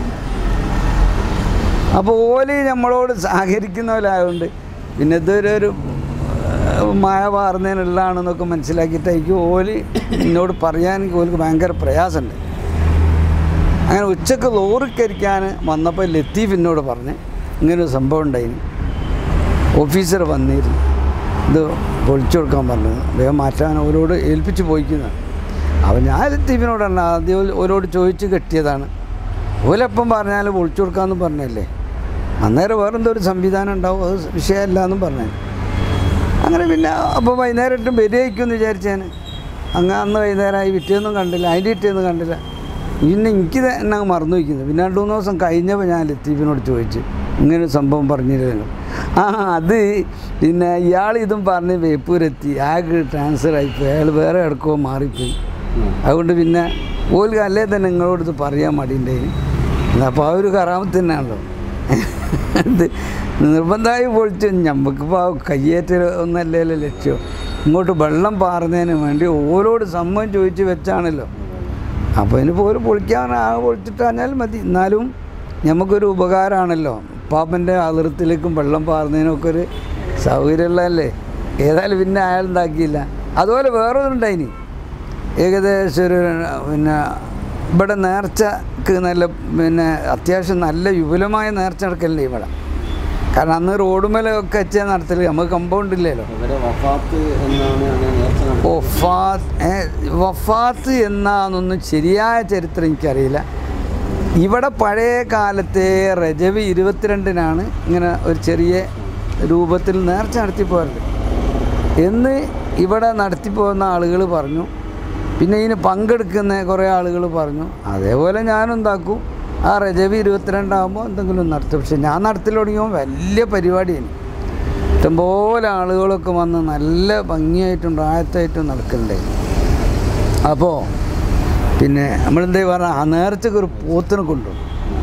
Speaker 2: അപ്പോൾ ഓലി നമ്മളോട് സഹകരിക്കുന്നവരായതുകൊണ്ട് പിന്നെ ഇതൊരു ഒരു ഏഹ്, മഴ പാറുന്നതിനുള്ളതാണെന്നൊക്കെ മനസ്സിലാക്കിയിട്ടായിരിക്കും ഓലി എന്നോട് പറയാൻ ഓലിക്ക് ഭയങ്കര പ്രയാസമുണ്ട് അങ്ങനെ ഉച്ചക്ക് ലോറിക്കരിക്കാൻ വന്നപ്പോൾ ലത്തീഫ് എന്നോട് പറഞ്ഞ് ഇങ്ങനൊരു സംഭവം ഉണ്ടായിന് ഓഫീസർ വന്നിരുന്നു ഇത് പൊളിച്ചു കൊടുക്കാൻ പറഞ്ഞത് വേഗം മാറ്റാൻ അവരോട് ഏൽപ്പിച്ച് പോയിക്കുന്നത് അപ്പോൾ ഞാൻ ലത്തീഫിനോട് പറഞ്ഞ ആദ്യം ഓല് ഓരോട് ചോദിച്ച് കെട്ടിയതാണ് ഓലപ്പം പറഞ്ഞാൽ പൊളിച്ചു കൊടുക്കാമെന്ന് പറഞ്ഞല്ലേ അന്നേരം വേറെന്തോ ഒരു സംവിധാനം ഉണ്ടാവും അത് വിഷയമല്ല എന്നും പറഞ്ഞു അങ്ങനെ പിന്നെ അപ്പോൾ വൈകുന്നേരം ഇട്ടും വരികയ്ക്കുമെന്ന് വിചാരിച്ചാൻ അങ്ങ് അന്ന് വൈകുന്നേരമായി വിറ്റൊന്നും കണ്ടില്ല അതിൻ്റെ വിറ്റൊന്നും കണ്ടില്ല പിന്നെ എനിക്ക് തന്നെ അങ്ങ് മറന്നു വയ്ക്കുന്നത് പിന്നെ രണ്ട് മൂന്ന് ദിവസം കഴിഞ്ഞപ്പോൾ ഞാൻ ലത്തീഫിനോട് ചോദിച്ചു ഇങ്ങനെ ഒരു സംഭവം പറഞ്ഞിരുന്നു ആ അത് പിന്നെ ഇയാൾ ഇതും പറഞ്ഞ് വേപ്പൂരെത്തി ആകെ ട്രാൻസ്ഫർ ആയിപ്പോയി അയാൾ വേറെ ഇടക്കോ മാറിപ്പോയി അതുകൊണ്ട് പിന്നെ ഓൽക്ക് അല്ലേ തന്നെ നിങ്ങളോട് ഇത് പറയാൻ മടിയുണ്ടേ അപ്പോൾ ആ ഒരു കറാമത്ത് തന്നെയാണല്ലോ ഇത് നിർബന്ധമായി പൊളിച്ചു നമുക്കിപ്പോൾ കയ്യേറ്റ ഒന്നല്ലല്ലോ ലക്ഷ്യം ഇങ്ങോട്ട് വെള്ളം പാറുന്നതിന് വേണ്ടി ഓരോട് സമ്മതം ചോദിച്ച് വെച്ചാണല്ലോ അപ്പോൾ ഇനി പോലും പൊളിക്കാൻ ആ പൊളിച്ചിട്ട് കഴിഞ്ഞാൽ മതി എന്നാലും നമുക്കൊരു ഉപകാരമാണല്ലോ പാപ്പൻ്റെ അതിർത്തിലേക്കും വെള്ളം പാറുന്നതിനൊക്കെ ഒരു സൗകര്യമുള്ളതല്ലേ ഏതായാലും പിന്നെ അയാൾ ഉണ്ടാക്കിയില്ല അതുപോലെ വേറൊന്നുണ്ടായിനി ഏകദേശം ഒരു പിന്നെ ഇവിടെ നേർച്ചക്ക് നല്ല പിന്നെ അത്യാവശ്യം നല്ല വിപുലമായ നേർച്ച നടക്കലുണ്ട് ഇവിടെ കാരണം അന്ന് റോഡുമേലൊക്കെ വെച്ച നടത്തൽ നമുക്ക് കമ്പൗണ്ട് ഇല്ലല്ലോ
Speaker 1: ഇവരെ വഫാത്ത് എന്നാണ് അങ്ങനെ നേർച്ച നടത്തുന്നത്.
Speaker 2: വഫാത്ത് ഏ, വഫാത്ത് എന്നാന്നൊന്നും ശരിയായ ചരിത്രം എനിക്കറിയില്ല ഇവിടെ പഴയ കാലത്തെ റജവി ഇരുപത്തിരണ്ടിനാണ് ഇങ്ങനെ ഒരു ചെറിയ രൂപത്തിൽ നേർച്ച നടത്തിപ്പോരുന്നത് എന്ന് ഇവിടെ നടത്തിപ്പോകുന്ന ആളുകൾ പറഞ്ഞു പിന്നെ ഇതിന് പങ്കെടുക്കുന്ന കുറേ ആളുകൾ പറഞ്ഞു അതേപോലെ ഞാനെന്താക്കും ആ റജവി ഇരുപത്തിരണ്ടാകുമ്പോൾ എന്തെങ്കിലും നടത്തും പക്ഷെ ഞാൻ നടത്തൽ തുടങ്ങിയപ്പോൾ വലിയ പരിപാടിയാണ് ഇഷ്ടംപോലെ ആളുകളൊക്കെ വന്ന് നല്ല ഭംഗിയായിട്ടും പ്രായത്തായിട്ടും നടക്കണ്ടേ അപ്പോൾ പിന്നെ നമ്മളെന്താ പറഞ്ഞാൽ ആ നേർച്ചക്ക് ഒരു പോത്തിനെ കൊണ്ടുപോകും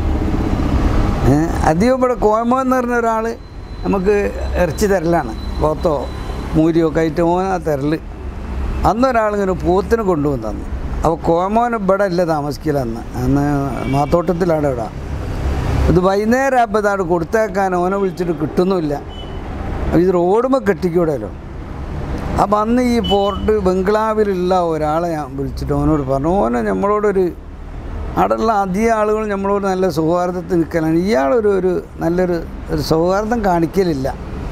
Speaker 2: ഏഹ് അധികം ഇവിടെ കോയമോ എന്ന് പറഞ്ഞ ഒരാൾ നമുക്ക് ഇറച്ചി തരലാണ് പോത്തോ മൂരിയോ ഒക്കെ ആയിട്ട് ഓനാ തരൽ അന്നൊരാളിങ്ങനെ പോത്തിനെ കൊണ്ടുവന്ന് തന്നു അപ്പോൾ കോയമോൻ ഇവിടെ അല്ല താമസിക്കില്ല അന്ന് അന്ന് മാത്തോട്ടത്തിലാണ് ഇവിടെ ഇത് വൈകുന്നേരം ആയപ്പോൾ ഇതാണ് കൊടുത്തേക്കാൻ ഓനെ വിളിച്ചിട്ട് കിട്ടുന്നുമില്ല ഇത് റോഡുമ്പോൾ കെട്ടിക്കൂടല്ലോ അപ്പം അന്ന് ഈ പോർട്ട് ബംഗ്ലാവിലുള്ള ഒരാളെ ഞാൻ വിളിച്ചിട്ട് ഓനോട് പറഞ്ഞു ഓനെ നമ്മളോടൊരു അവിടെയുള്ള അധികം ആളുകൾ നമ്മളോട് നല്ല സൗഹാർദ്ദത്തിൽ നിൽക്കലാണ് ഇയാളൊരു ഒരു നല്ലൊരു ഒരു സൗഹാർദ്ദം കാണിക്കലില്ല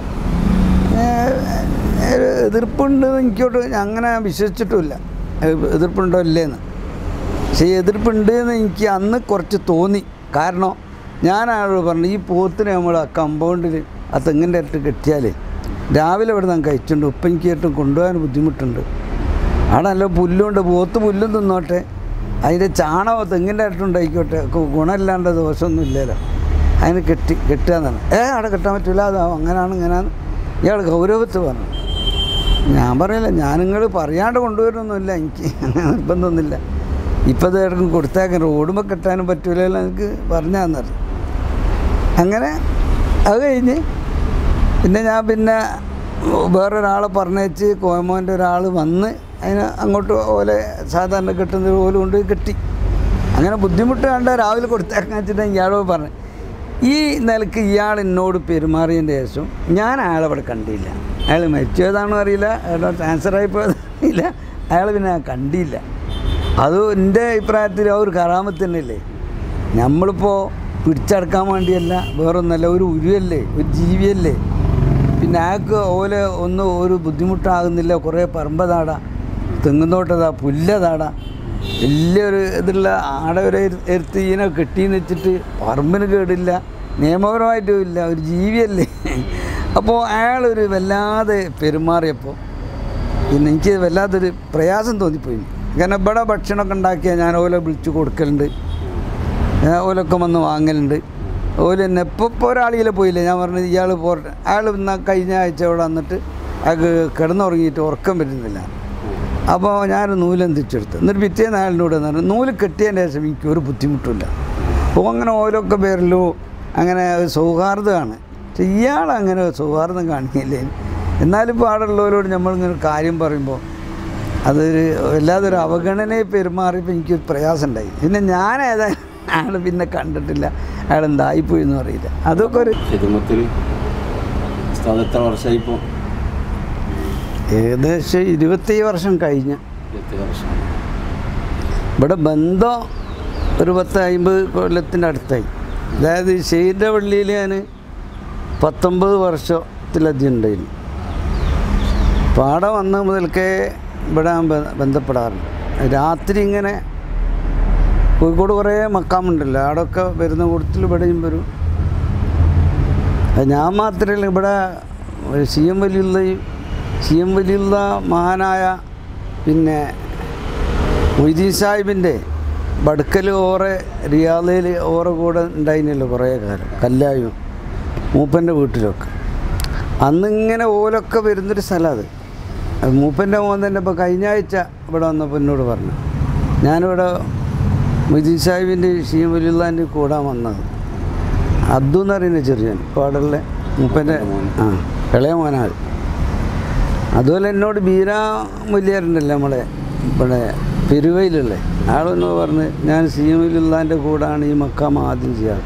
Speaker 2: ഏഹ് ഒരു എതിർപ്പുണ്ട് എനിക്കോട്ട് അങ്ങനെ വിശ്വസിച്ചിട്ടുമില്ല എ- എതിർപ്പുണ്ടോ ഇല്ലേന്ന് പക്ഷേ ഈ എതിർപ്പുണ്ട് എന്ന് എനിക്ക് അന്ന് കുറച്ച് തോന്നി കാരണം ഞാൻ അയാളോട് പറഞ്ഞു ഈ പോത്തിനെ നമ്മൾ ആ കമ്പൗണ്ടിൽ ആ തെങ്ങിൻ്റെ അടുത്ത് കെട്ടിയാൽ രാവിലെ ഇവിടെ നിന്ന് കഴിച്ചുണ്ട് ഉപ്പം എനിക്ക് ഏറ്റവും കൊണ്ടുപോകാൻ ബുദ്ധിമുട്ടുണ്ട് അവിടെ നല്ല പുല്ലുണ്ട് പോത്ത് പുല്ലും തിന്നോട്ടെ അതിൻ്റെ ചാണകം തെങ്ങിൻ്റെ അടുത്തുണ്ടായിക്കോട്ടെ ഗു- ഗുണമില്ലാണ്ട് ദോഷമൊന്നും ഇല്ലല്ലോ അതിന് കെട്ടി കെട്ടുക എന്നാണ് ഏ അവിടെ കെട്ടാൻ പറ്റില്ല അതാവും അങ്ങനെയാണ് ഇങ്ങനെയാണ് ഇയാൾ ഗൗരവത്ത് പറഞ്ഞു ഞാൻ പറയില്ല ഞാൻ നിങ്ങൾ പറയാണ്ട് കൊണ്ടുവരുന്നൊന്നുമില്ല എനിക്ക് അങ്ങനെ നിർബന്ധമൊന്നുമില്ല ഇപ്പം ഇത് ഇടക്കും കൊടുത്തേക്കാൻ റോഡുമ്പോൾ കെട്ടാനും പറ്റൂലല്ലോ എനിക്ക് പറഞ്ഞാൽ തന്നത് അങ്ങനെ അത് കഴിഞ്ഞ് പിന്നെ ഞാൻ പിന്നെ വേറൊരാളെ പറഞ്ഞേച്ച് കോയമോൻ്റെ ഒരാൾ വന്ന് അതിന് അങ്ങോട്ട് ഓലെ സാധാരണ കെട്ടുന്ന പോലെ കൊണ്ട് കെട്ടി അങ്ങനെ ബുദ്ധിമുട്ട് കണ്ട രാവിലെ കൊടുത്തേക്കാൻ വെച്ചിട്ട് ഇയാളോട് പറഞ്ഞു ഈ നിലക്ക് ഇയാൾ എന്നോട് പെരുമാറിയതിൻ്റെ ശേഷം ഞാൻ അയാളെ അവിടെ കണ്ടില്ല അയാൾ മരിച്ചതാണോ അറിയില്ല അയാളോ ട്രാൻസ്ഫർ പോയതോ അറിയില്ല അയാൾ പിന്നെ ഞാൻ കണ്ടില്ല അത് എൻ്റെ അഭിപ്രായത്തിൽ ആ ഒരു കറാമത്ത് തന്നെയല്ലേ നമ്മളിപ്പോൾ പിടിച്ചടക്കാൻ വേണ്ടിയല്ല വേറൊന്നല്ല ഒരു ഉരുവല്ലേ ഒരു ജീവിയല്ലേ പിന്നെ അയാൾക്ക് ഓലെ ഒന്നും ഒരു ബുദ്ധിമുട്ടാകുന്നില്ല കുറേ പറമ്പതാട തെങ്ങുന്നോട്ടതാ പുല്ലതാട വലിയൊരു ഇതുള്ള ആടെ ഒരു എരുത്ത് ഇതിനെ കെട്ടിന്ന് വെച്ചിട്ട് പറമ്പിന് കേടില്ല നിയമപരമായിട്ടും ഇല്ല ഒരു ജീവിയല്ലേ അപ്പോൾ അയാളൊരു വല്ലാതെ പെരുമാറിയപ്പോൾ പിന്നെ എനിക്ക് വല്ലാത്തൊരു പ്രയാസം തോന്നിപ്പോയി കാരണം ഇവിടെ ഭക്ഷണമൊക്കെ ഉണ്ടാക്കിയാൽ ഞാൻ ഓലെ വിളിച്ച് കൊടുക്കലുണ്ട് ഞാൻ ഓലൊക്കെ വന്ന് വാങ്ങലുണ്ട് ഓല് തന്നെ ഇപ്പോൾ ഇപ്പോൾ ഒരാളിലെ പോയില്ലേ ഞാൻ പറഞ്ഞത് ഇയാൾ പോരട്ടെ അയാൾ ഇന്ന് കഴിഞ്ഞ ആഴ്ച ഇവിടെ വന്നിട്ട് അയാൾക്ക് കിടന്നുറങ്ങിയിട്ട് ഉറക്കം വരുന്നില്ല അപ്പോൾ ഞാൻ നൂലെന്തിച്ചെടുത്ത് എന്നിട്ട് പിറ്റേന്ന് അയാളിൻ്റെ കൂടെ പറഞ്ഞു നൂല് കെട്ടിയതിന് ശേഷം എനിക്ക് ഒരു ബുദ്ധിമുട്ടില്ല അപ്പോൾ അങ്ങനെ ഓരോക്കെ പേരിലോ അങ്ങനെ ഒരു സൗഹാർദ്ദമാണ് പക്ഷെ ഇയാൾ അങ്ങനെ ഒരു സൗഹാർദ്ദം കാണിക്കില്ലേ എന്നാലും ഇപ്പോൾ അവിടെ ഉള്ളവരോട് നമ്മളിങ്ങനെ ഒരു കാര്യം പറയുമ്പോൾ അതൊരു വല്ലാതെ ഒരു അവഗണനയെ പെരുമാറിയപ്പോൾ എനിക്കൊരു പ്രയാസം ഉണ്ടായി പിന്നെ ഞാൻ ഏതായാലും അയാൾ പിന്നെ കണ്ടിട്ടില്ല അയാൾ എന്തായിപ്പോയി എന്ന് അറിയില്ല അതൊക്കെ ഒരു
Speaker 1: ഹിദമത്തിൽ ഉസ്താദ് എത്ര വർഷമായി ഇപ്പോൾ
Speaker 2: ഏകദേശം ഇരുപത്തി വർഷം കഴിഞ്ഞ്
Speaker 1: ഇരുപത്തി വർഷം
Speaker 2: ഇവിടെ ബന്ധം ഒരു പത്ത് അമ്പത് കൊല്ലത്തിൻ്റെ അടുത്തായി അതായത് ഷെയ്ഡിൻ്റെ പള്ളിയിൽ ഞാൻ പത്തൊമ്പത് വർഷത്തിലധികം ഉണ്ടായിരുന്നു പാടം വന്ന മുതൽക്കേ ഇവിടെ ഞാൻ ബ- ബന്ധപ്പെടാറുണ്ട് രാത്രി ഇങ്ങനെ കോഴിക്കോട് കുറേ മക്കാമുണ്ടല്ലോ അവിടെയൊക്കെ വരുന്ന കൂട്ടത്തിൽ ഇവിടെയും വരും അത് ഞാൻ മാത്രമല്ല ഇവിടെ സി എം വലിയുള്ളയും സി എം വലിയുള്ള മഹാനായ പിന്നെ മൊയ്തീൻ സാഹിബിൻ്റെ ബടുക്കൽ ഓറെ റിയാദയിൽ ഓറെ കൂടെ ഉണ്ടായിരുന്നല്ലോ കുറേ കാലം കല്ലായും മൂപ്പൻ്റെ വീട്ടിലൊക്കെ അന്നിങ്ങനെ ഓലൊക്കെ വരുന്നൊരു സ്ഥലം അത് മൂപ്പൻ്റെ മോൻ തന്നെ ഇപ്പോൾ കഴിഞ്ഞ ആഴ്ച ഇവിടെ വന്നപ്പോൾ എന്നോട് പറഞ്ഞു ഞാനിവിടെ മൊയ്തീൻ സാഹിബിൻ്റെ ഷീം വലിയുള്ളതിൻ്റെ കൂടാൻ വന്നത് അബ്ദു എന്ന് പറയുന്ന ചെറിയൻ ഇപ്പോൾ അവിടെയുള്ള മൂപ്പൻ്റെ ആ ഇളയ മോനാൾ അതുപോലെ എന്നോട് ബീര മുല്യാറുണ്ടല്ലോ നമ്മളെ ഇവിടെ പെരുവയിലുള്ള ആളെന്നോട് പറഞ്ഞ് ഞാൻ സീമിലുള്ളതിൻ്റെ കൂടാണ് ഈ മക്കാം ആദ്യം ചെയ്യാറ്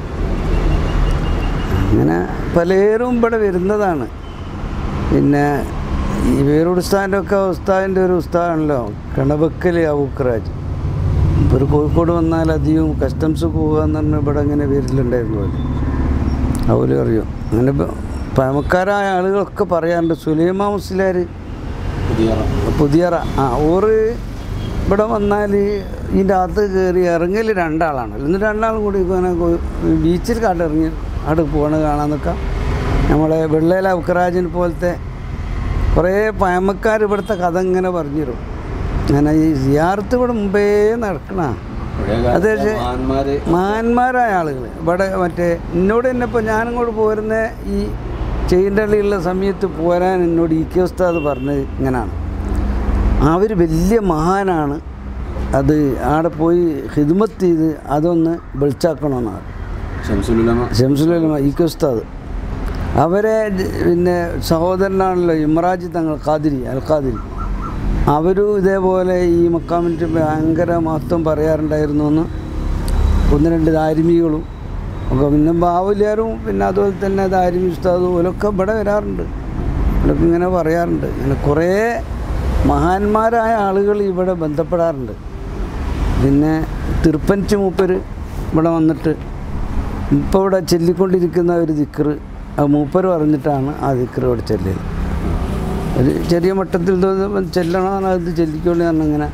Speaker 2: അങ്ങനെ പലരും ഇവിടെ വരുന്നതാണ് പിന്നെ ഈ വേറൊരു ഉസ്താദിൻ്റെ ഒക്കെ ഉസ്താദിൻ്റെ ഒരു ഉസ്താദാണല്ലോ കിണബക്കൽ അബുക്കറാജ് ഇപ്പോൾ ഒരു കോഴിക്കോട് വന്നാൽ അധികം കസ്റ്റംസ് പോകുക എന്ന് പറഞ്ഞാൽ ഇവിടെ അങ്ങനെ വരില്ലുണ്ടായിരുന്നു പോലെ അതുപോലെ അറിയും അങ്ങനെ ഇപ്പം പഴമക്കാരായ ആളുകളൊക്കെ പറയാറുണ്ട് സുലൈമാ മുസ്ലിയാർ
Speaker 1: പുതിയ
Speaker 2: പുതിയറ ആ ഓറ് ഇവിടെ വന്നാൽ ഇതിൻ്റെ അകത്ത് കയറി ഇറങ്ങൽ രണ്ടാളാണ് എന്നിട്ട് രണ്ടാളും കൂടി ഇങ്ങനെ കൊ- ബീച്ചിൽ കാട്ട് ഇറങ്ങി അവിടെ പോകണ കാണാന്നൊക്കെ നമ്മളെ വെള്ളേല ഉക്കറാജിനെ പോലത്തെ കുറേ പഴമക്കാർ ഇവിടുത്തെ കഥ ഇങ്ങനെ പറഞ്ഞിരും അങ്ങനെ ഈ സിയാർത്ത് ഇവിടെ മുമ്പേ നടക്കണ
Speaker 1: പഴയ
Speaker 2: അതെ,
Speaker 1: കാലത്തെ
Speaker 2: പക്ഷേ
Speaker 1: മഹാന്മാര്
Speaker 2: മഹാന്മാരായ ആളുകൾ ഇവിടെ മറ്റേ എന്നോട് തന്നെ ഇപ്പോൾ ഞാനിങ്ങോട്ട് പോരുന്ന ഈ ചെയിൻ്റള്ളിയുള്ള സമയത്ത് പോരാൻ എന്നോട് ഇ കെ ഉസ്താദ് പറഞ്ഞത് ഇങ്ങനെയാണ് അവർ വലിയ മഹാനാണ് അത് അവിടെ പോയി ഹിദ്മത്ത് ചെയ്ത് അതൊന്ന് വെളിച്ചാക്കണമെന്നാണ്
Speaker 1: ഷംസുലുലമ
Speaker 2: ഷംസുലമ ഇ കെ ഉസ്താദ് അവരെ ജ- പിന്നെ സഹോദരനാണല്ലോ ഇമ്രാജി തങ്ങൾ ഖാദിരി അൽ ഖാദിരി അവരും ഇതേപോലെ ഈ മക്കാമിൻ്റെ ഭയങ്കര മഹത്വം പറയാറുണ്ടായിരുന്നു എന്ന് ഒന്ന് രണ്ട് ദാരിമികളും ഒക്കെ പിന്നെ ബാവുലിയാരും പിന്നെ അതുപോലെ തന്നെ ദാരിമി ഉസ്താദും ഓലൊക്കെ ഇവിടെ വരാറുണ്ട് ഇതൊക്കെ ഇങ്ങനെ പറയാറുണ്ട് ഇങ്ങനെ കുറേ മഹാന്മാരായ ആളുകൾ ഇവിടെ ബന്ധപ്പെടാറുണ്ട് പിന്നെ തിരുപ്പഞ്ച് മൂപ്പര് ഇവിടെ വന്നിട്ട് ഇപ്പോൾ ഇവിടെ ചൊല്ലിക്കൊണ്ടിരിക്കുന്ന ഒരു ദിക്റ് ആ മൂപ്പര് പറഞ്ഞിട്ടാണ് ആ ദിക്റ് ഇവിടെ ചൊല്ലിയത് ഒരു ചെറിയ മട്ടത്തിൽ തോന്നുമ്പോൾ ചെല്ലണം അത് ചെല്ലിക്കൊണ്ട് പറഞ്ഞിങ്ങനെ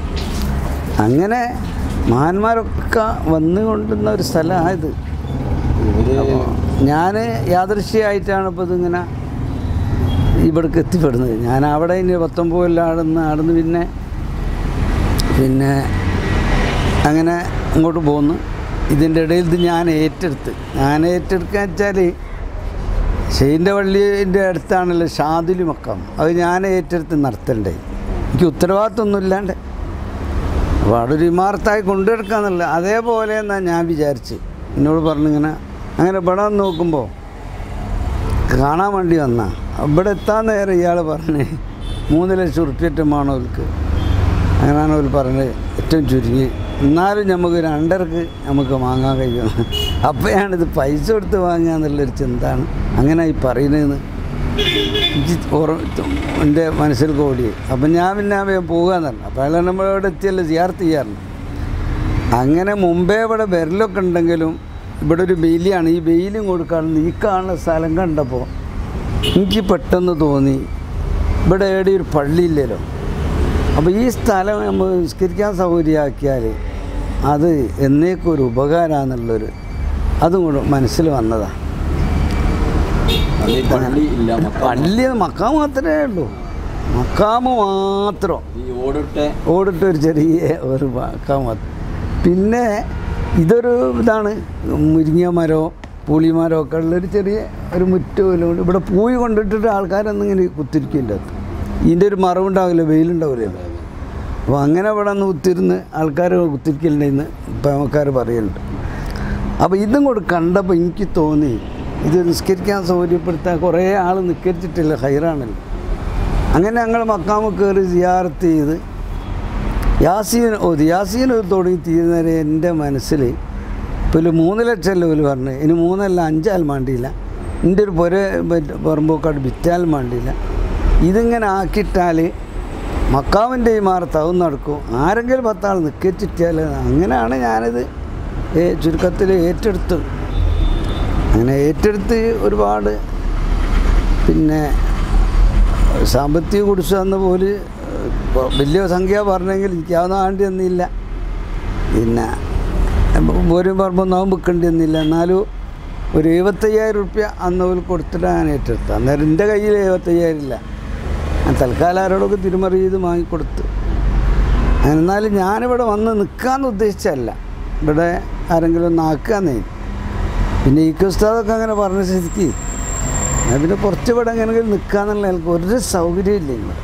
Speaker 2: അങ്ങനെ മഹാന്മാരൊക്കെ വന്നുകൊണ്ടുന്ന ഒരു സ്ഥലമായത്
Speaker 1: ഇവര്
Speaker 2: ഞാൻ യാദൃശ്യമായിട്ടാണ് ഇപ്പോൾ ഇതിങ്ങനെ ഇവിടേക്ക് എത്തിപ്പെടുന്നത് ഞാൻ അവിടെ ഇനി പത്തൊമ്പത് കൊല്ലം ആടുന്ന് ആടുന്ന് പിന്നെ പിന്നെ അങ്ങനെ അങ്ങോട്ട് പോന്നു ഇതിൻ്റെ ഇടയിൽ ഇത് ഞാൻ ഏറ്റെടുത്ത് ഞാൻ ഏറ്റെടുക്കുക വെച്ചാൽ ഷെയ്ൻ്റെ പള്ളീൻ്റെ അടുത്താണല്ലോ ഷാദുലി മക്കാം അത് ഞാൻ ഏറ്റെടുത്ത് നടത്തണ്ടേ എനിക്ക് ഉത്തരവാദിത്തമൊന്നും ഇല്ലാണ്ട് അപ്പോൾ അവിടെ ഒരു ഇമാർത്തായി കൊണ്ടുവെടുക്കാന്നല്ല അതേപോലെ എന്നാ ഞാൻ വിചാരിച്ച് എന്നോട് പറഞ്ഞിങ്ങനെ അങ്ങനെ ഇവിടെ വന്ന് നോക്കുമ്പോൾ കാണാൻ വേണ്ടി വന്ന ഇവിടെ എത്താൻ നേരം ഇയാൾ പറഞ്ഞ് മൂന്ന് ലക്ഷം ഉറുപ്പ്യറ്റമാണ് അവർക്ക് അങ്ങനെയാണ് അവർ പറഞ്ഞത് ഏറ്റവും ചുരുങ്ങി എന്നാലും നമുക്ക് രണ്ടരക്ക് നമുക്ക് വാങ്ങാൻ കഴിയും അപ്പോഴാണിത് പൈസ കൊടുത്ത് വാങ്ങുക എന്നുള്ളൊരു ചിന്താണ് അങ്ങനെ ഈ പറയുന്നതെന്ന് എനിക്ക് ഓർമ്മ എൻ്റെ മനസ്സിൽ കൂടി അപ്പം ഞാൻ പിന്നെ വേഗം പോകാന്ന് പറഞ്ഞു അപ്പോൾ അയാൾ നമ്മളിവിടെ എത്തിയല്ലോ സിയാർത്ത് ചെയ്യാറുണ്ട് അങ്ങനെ മുമ്പേ ഇവിടെ വിരലൊക്കെ ഉണ്ടെങ്കിലും ഇവിടെ ഒരു ബെയിലിയാണ് ഈ ബെയിലും കൊടുക്കാറുണ്ട് ഈ കാണുന്ന സ്ഥലം കണ്ടപ്പോൾ എനിക്ക് പെട്ടെന്ന് തോന്നി ഇവിടെ എവിടെ ഒരു പള്ളിയില്ലല്ലോ അപ്പോൾ ഈ സ്ഥലം നമ്മൾ നിസ്കരിക്കാൻ സൗകര്യമാക്കിയാൽ അത് എന്നേക്കും ഒരു ഉപകാരമാണെന്നുള്ളൊരു അതും കൂടെ മനസ്സിൽ വന്നതാണ്
Speaker 1: അന്ന് ഈ പള്ളി ഇല്ല മക്ക
Speaker 2: പള്ളി മക്കാം മാത്രമേ ഉള്ളൂ മക്കാമ് മാത്രം
Speaker 1: ഈ ഓടിട്ടെ
Speaker 2: ഓടിട്ട് ഒരു ചെറിയ ഒരു മക്കാം മാത്രം പിന്നെ ഇതൊരു ഇതാണ് മുരിങ്ങ മരോ പുളിമരോ ഒക്കെ ഉള്ളൊരു ചെറിയ ഒരു മുറ്റവും ഇവിടെ പൂയി കൊണ്ടിട്ടിട്ട് ആൾക്കാരൊന്നും ഇങ്ങനെ കുത്തിരിക്കില്ല ഇതിൻ്റെ ഒരു മറവുണ്ടാവില്ല വെയിലുണ്ടാവില്ലല്ലോ അപ്പോൾ അങ്ങനെ ഇവിടെ നിന്ന് കുത്തിരുന്ന് ആൾക്കാർ കുത്തിരിക്കലുണ്ടെന്ന് പഴമക്കാർ പറയുന്നുണ്ട് അപ്പോൾ ഇതും കൂടെ കണ്ടപ്പോൾ എനിക്ക് തോന്നി ഇത് നിസ്കരിക്കാൻ സൗകര്യപ്പെടുത്താൻ കുറേ ആൾ നിസ്കരിച്ചിട്ടില്ല ഹൈറാണല്ലോ അങ്ങനെ ഞങ്ങൾ മക്കാമ് കയറി സിയാറത്ത് ചെയ്ത് യാസീൻ ഓതി യാസീൻ തുടങ്ങി തീരുന്നവരെ എൻ്റെ മനസ്സിൽ ഇപ്പോൾ ഒരു മൂന്ന് ലക്ഷം ലെവൽ പറഞ്ഞു ഇനി മൂന്നല്ല അഞ്ചാൽ മാണ്ടിയില്ല എൻ്റെ ഒരു പുര പറമ്പോക്കാട് വിറ്റാൽ മാണ്ടിയില്ല ഇതിങ്ങനെ ആക്കിയിട്ടാൽ മക്കാവിൻ്റെ ഈ മാറത്താവും നടക്കും ആരെങ്കിലും പത്താൾ നിൽക്കിച്ചിട്ടാൽ അങ്ങനെയാണ് ഞാനിത് ഏ- ചുരുക്കത്തിൽ ഏറ്റെടുത്തത് അങ്ങനെ ഏറ്റെടുത്ത് ഒരുപാട് പിന്നെ സാമ്പത്തിക കുടിശ്ശ എന്ന പോലെ ഏഹ്, വലിയ സംഖ്യ പറഞ്ഞെങ്കിൽ എനിക്കാവുന്ന വേണ്ടി ഒന്നുമില്ല പിന്നെ ഒരു പറമ്പൊന്നും വെക്കേണ്ടി ഒന്നുമില്ല എന്നാലും ഒരു എഴുപത്തയ്യായിരം റുപ്യ അന്ന് ഒരു കൊടുത്തിട്ട് ഞാൻ ഏറ്റെടുത്തു അന്നേരം എൻ്റെ കയ്യിൽ എഴുപത്തയ്യായിരം ഇല്ല ഞാൻ തൽക്കാലം ആരോടൊക്കെ തിരുമറി ചെയ്ത് വാങ്ങിക്കൊടുത്തു അങ്ങനെ എന്നാലും ഞാനിവിടെ വന്ന് നിൽക്കാമെന്ന് ഉദ്ദേശിച്ചല്ല ഇവിടെ ആരെങ്കിലും ഒന്ന് ആക്കാന്നേ പിന്നെ ഈ ഉസ്താദൊക്കെ അങ്ങനെ പറഞ്ഞ സ്ഥിതിക്ക് ഞാൻ പിന്നെ കുറച്ച് ഇവിടെ എങ്ങനെയെങ്കിലും നിൽക്കാന്നുള്ള എനിക്ക് ഒരു സൗകര്യമില്ല ഇവിടെ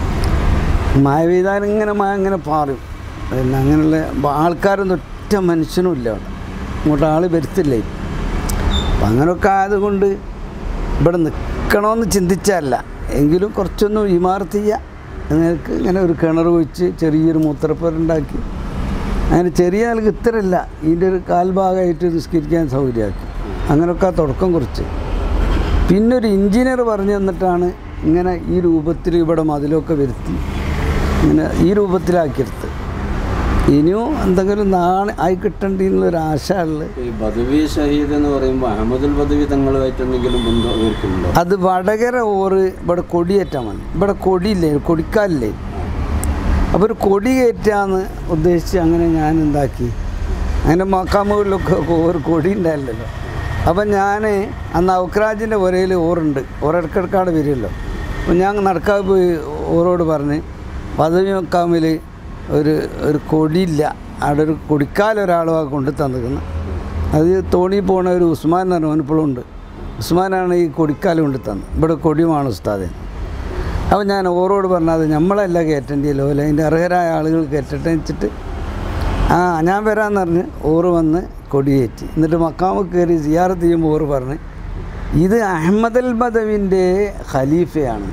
Speaker 2: മഴ പെയ്താൽ ഇങ്ങനെ മഴ ഇങ്ങനെ പാറും പിന്നെ അങ്ങനെയുള്ള ആൾക്കാരൊന്നും ഒറ്റ മനുഷ്യനും ഇല്ല അവിടെ ഇങ്ങോട്ട് ആൾ വരുത്തില്ലേ അപ്പം അങ്ങനെയൊക്കെ ആയതുകൊണ്ട് ഇവിടെ നിൽക്കണമെന്ന് ചിന്തിച്ചല്ല എങ്കിലും കുറച്ചൊന്ന് ഇമാർത്ത് ചെയ്യുക നിങ്ങൾക്ക് ഇങ്ങനെ ഒരു കിണർ കുഴിച്ച് ചെറിയൊരു മൂത്രപ്പുരുണ്ടാക്കി അങ്ങനെ ചെറിയ ആൾക്ക് ഇത്രയല്ല ഇതിൻ്റെ ഒരു കാൽഭാഗമായിട്ട് നിസ്കരിക്കാൻ സൗകര്യമാക്കി അങ്ങനെയൊക്കെ ആ തുടക്കം കുറിച്ച് പിന്നെ ഒരു എഞ്ചിനീയർ പറഞ്ഞു തന്നിട്ടാണ് ഇങ്ങനെ ഈ രൂപത്തിൽ ഇവിടെ മതിലൊക്കെ വരുത്തി ഇങ്ങനെ ഈ രൂപത്തിലാക്കിയെടുത്ത് ഇനിയും എന്തെങ്കിലും നാളെ ആയി കിട്ടണ്ടെന്നുള്ളൊരു ആശ ഉള്ളത്
Speaker 1: ഈ ബദവി ഷഹീദ് എന്ന് പറയുമ്പോൾ അഹമ്മദുൽ ബദവി തങ്ങളുമായിട്ട് എന്തെങ്കിലും ബന്ധം അവർക്കുണ്ടോ
Speaker 2: അത് വടകര ഓറ് ഇവിടെ കൊടിയേറ്റാൻ വന്നു ഇവിടെ കൊടിയില്ലേ കൊടിക്കാലില്ലേ അപ്പോൾ ഒരു കൊടി കയറ്റാന്ന് ഉദ്ദേശിച്ച് അങ്ങനെ ഞാൻ എന്താക്കി അങ്ങനെ മക്കാമുകളിലൊക്കെ ഒരു കൊടി ഉണ്ടായില്ലല്ലോ അപ്പം ഞാൻ അന്ന് ഔക്രാജിൻ്റെ ഒരയിൽ ഓറുണ്ട് ഓരിടക്കിടക്കാട് വരുമല്ലോ അപ്പം ഞാൻ നടക്കാതെ പോയി ഓരോട് പറഞ്ഞ് പദവി മക്കാമിൽ ഒരു ഒരു കൊടിയില്ല അവിടെ ഒരു കൊടിക്കാലൊരാളുമാണ് കൊണ്ടു തന്നിരിക്കുന്നത് അത് തോണി പോണ ഒരു ഉസ്മാൻ എന്ന് പറഞ്ഞ ഇപ്പോഴും ഉണ്ട് ഉസ്മാനാണ് ഈ കൊടിക്കാലം കൊണ്ട് തന്നത് ഇവിടെ കൊടിയുമാണ് ഉസ്താദ് അപ്പോൾ ഞാൻ ഓരോട് പറഞ്ഞത് നമ്മളല്ല കയറ്റേണ്ടിയല്ലോ അല്ലെ അതിൻ്റെ അർഹരായ ആളുകൾ കയറ്റട്ടെ വെച്ചിട്ട് ആ ഞാൻ വരാമെന്ന് പറഞ്ഞ് ഓറ് വന്ന് കൊടിയേറ്റി എന്നിട്ട് മക്കാമ് കയറി സിയാറത്ത് ചെയ്യുമ്പോൾ ഓറ് പറഞ്ഞ് ഇത് അഹമ്മദൽ ബദവിൻ്റെ ഖലീഫയാണ്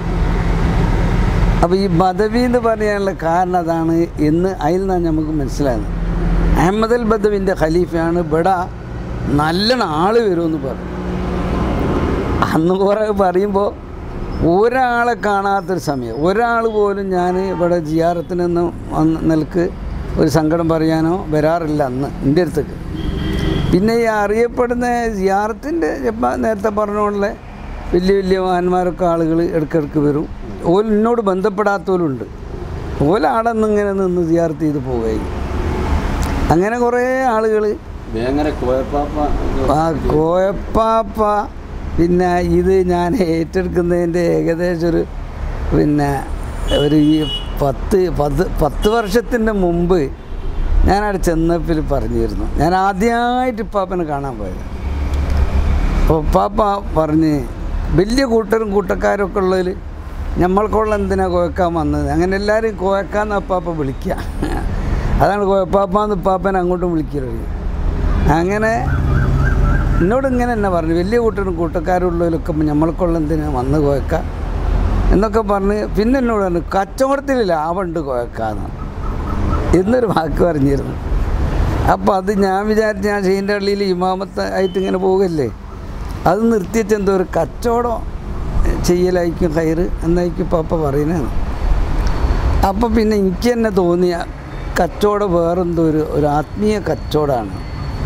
Speaker 2: അപ്പോൾ ഈ ബദവി എന്ന് പറയാനുള്ള കാരണം അതാണ് എന്ന് അതിൽ നിന്നാണ് നമുക്ക് മനസ്സിലാകുന്നത് അഹമ്മദൽ ബദവിൻ്റെ ഖലീഫയാണ് ഇവിടെ നല്ലോണം ആൾ വരുമെന്ന് പറഞ്ഞു അന്ന് കുറേ പറയുമ്പോൾ ഒരാളെ കാണാത്തൊരു സമയം ഒരാൾ പോലും ഞാൻ ഇവിടെ ജിയാറത്തിനൊന്നും വന്ന് നിലക്ക് ഒരു സങ്കടം പറയാനോ വരാറില്ല അന്ന് എൻ്റെ അടുത്തേക്ക് പിന്നെ ഈ അറിയപ്പെടുന്ന ജിയാറത്തിൻ്റെ ഇപ്പം നേരത്തെ പറഞ്ഞ വലിയ വലിയ മഹാന്മാരൊക്കെ ആളുകൾ ഇടയ്ക്കിടയ്ക്ക് വരും ഓൽ എന്നോട് ബന്ധപ്പെടാത്തവരുണ്ട് ഓലാടെ ഇങ്ങനെ നിന്ന് ജിയാർത്ത് ചെയ്ത് പോവുകയായി അങ്ങനെ കുറേ ആളുകൾ
Speaker 1: വേങ്ങര കോയപ്പാപ്പ
Speaker 2: ആ കോയപ്പാപ്പ പിന്നെ ഇത് ഞാൻ ഏറ്റെടുക്കുന്നതിൻ്റെ ഏകദേശം ഒരു പിന്നെ ഒരു ഈ പത്ത് പത്ത് പത്ത് വർഷത്തിൻ്റെ മുമ്പ് ഞാൻ അവിടെ ചെന്നപ്പിൽ പറഞ്ഞിരുന്നു ഞാൻ ആദ്യമായിട്ട് ഇപ്പാപ്പനെ കാണാൻ പോയത് അപ്പോൾ ഉപ്പാപ്പ പറഞ്ഞ് വലിയ കൂട്ടരും കൂട്ടക്കാരൊക്കെ ഉള്ളതിൽ നമ്മൾക്കുള്ള എന്തിനാ കോയക്കാൻ വന്നത് അങ്ങനെ എല്ലാവരും കോയക്കാന്ന് ഉപ്പാപ്പ വിളിക്കുക അതാണ് കോയപ്പാപ്പാന്ന് ഉപ്പാപ്പനെ അങ്ങോട്ടും വിളിക്കരുത് അങ്ങനെ എന്നോട് ഇങ്ങനെ തന്നെ പറഞ്ഞു വലിയ കൂട്ടരും കൂട്ടക്കാരുള്ളതിലൊക്കെ നമ്മൾക്കുള്ള എന്തിനാ വന്ന് കോയക്ക എന്നൊക്കെ പറഞ്ഞ് പിന്നെ എന്നോട് പറഞ്ഞു കച്ചവടത്തിൽ ലാഭമുണ്ട് കോയക്കാന്ന് എന്നൊരു വാക്ക് പറഞ്ഞിരുന്നു അപ്പോൾ അത് ഞാൻ വിചാരിച്ച് ഞാൻ ഷെയ്ൻ്റെ പള്ളിയിൽ ഇമാമത്ത് ആയിട്ട് ഇങ്ങനെ പോകല്ലേ അത് നിർത്തിവെച്ച് എന്തോ ഒരു കച്ചവടം ചെയ്യലായിരിക്കും കയറ് എന്നായിരിക്കും പാപ്പ പറയുന്നത് അപ്പോൾ പിന്നെ എനിക്ക് തന്നെ തോന്നിയ കച്ചവടം വേറെന്തോ ഒരു ഒരു ആത്മീയ കച്ചവടമാണ്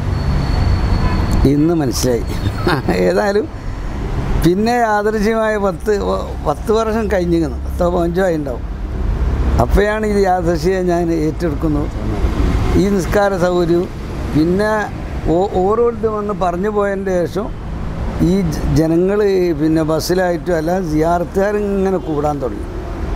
Speaker 2: ഇന്ന് മനസ്സിലായി ഏതായാലും പിന്നെ യാദൃശ്യമായ പത്ത് വ- പത്ത് വർഷം കഴിഞ്ഞിരിക്കുന്നു പത്തോ പതിനഞ്ചോ ആയി ഉണ്ടാവും അപ്പോഴാണ് ഇത് യാദൃശ്യം ഞാൻ ഏറ്റെടുക്കുന്നു ഈ നിസ്കാര സൗകര്യവും പിന്നെ ഓ- ഓരോരുത്തരും വന്ന് പറഞ്ഞു പോയതിൻ്റെ ശേഷം ഈ ജനങ്ങൾ പിന്നെ ബസ്സിലായിട്ടും അല്ല സിയാർത്തുകാർ ഇങ്ങനെ കൂടാൻ തുടങ്ങി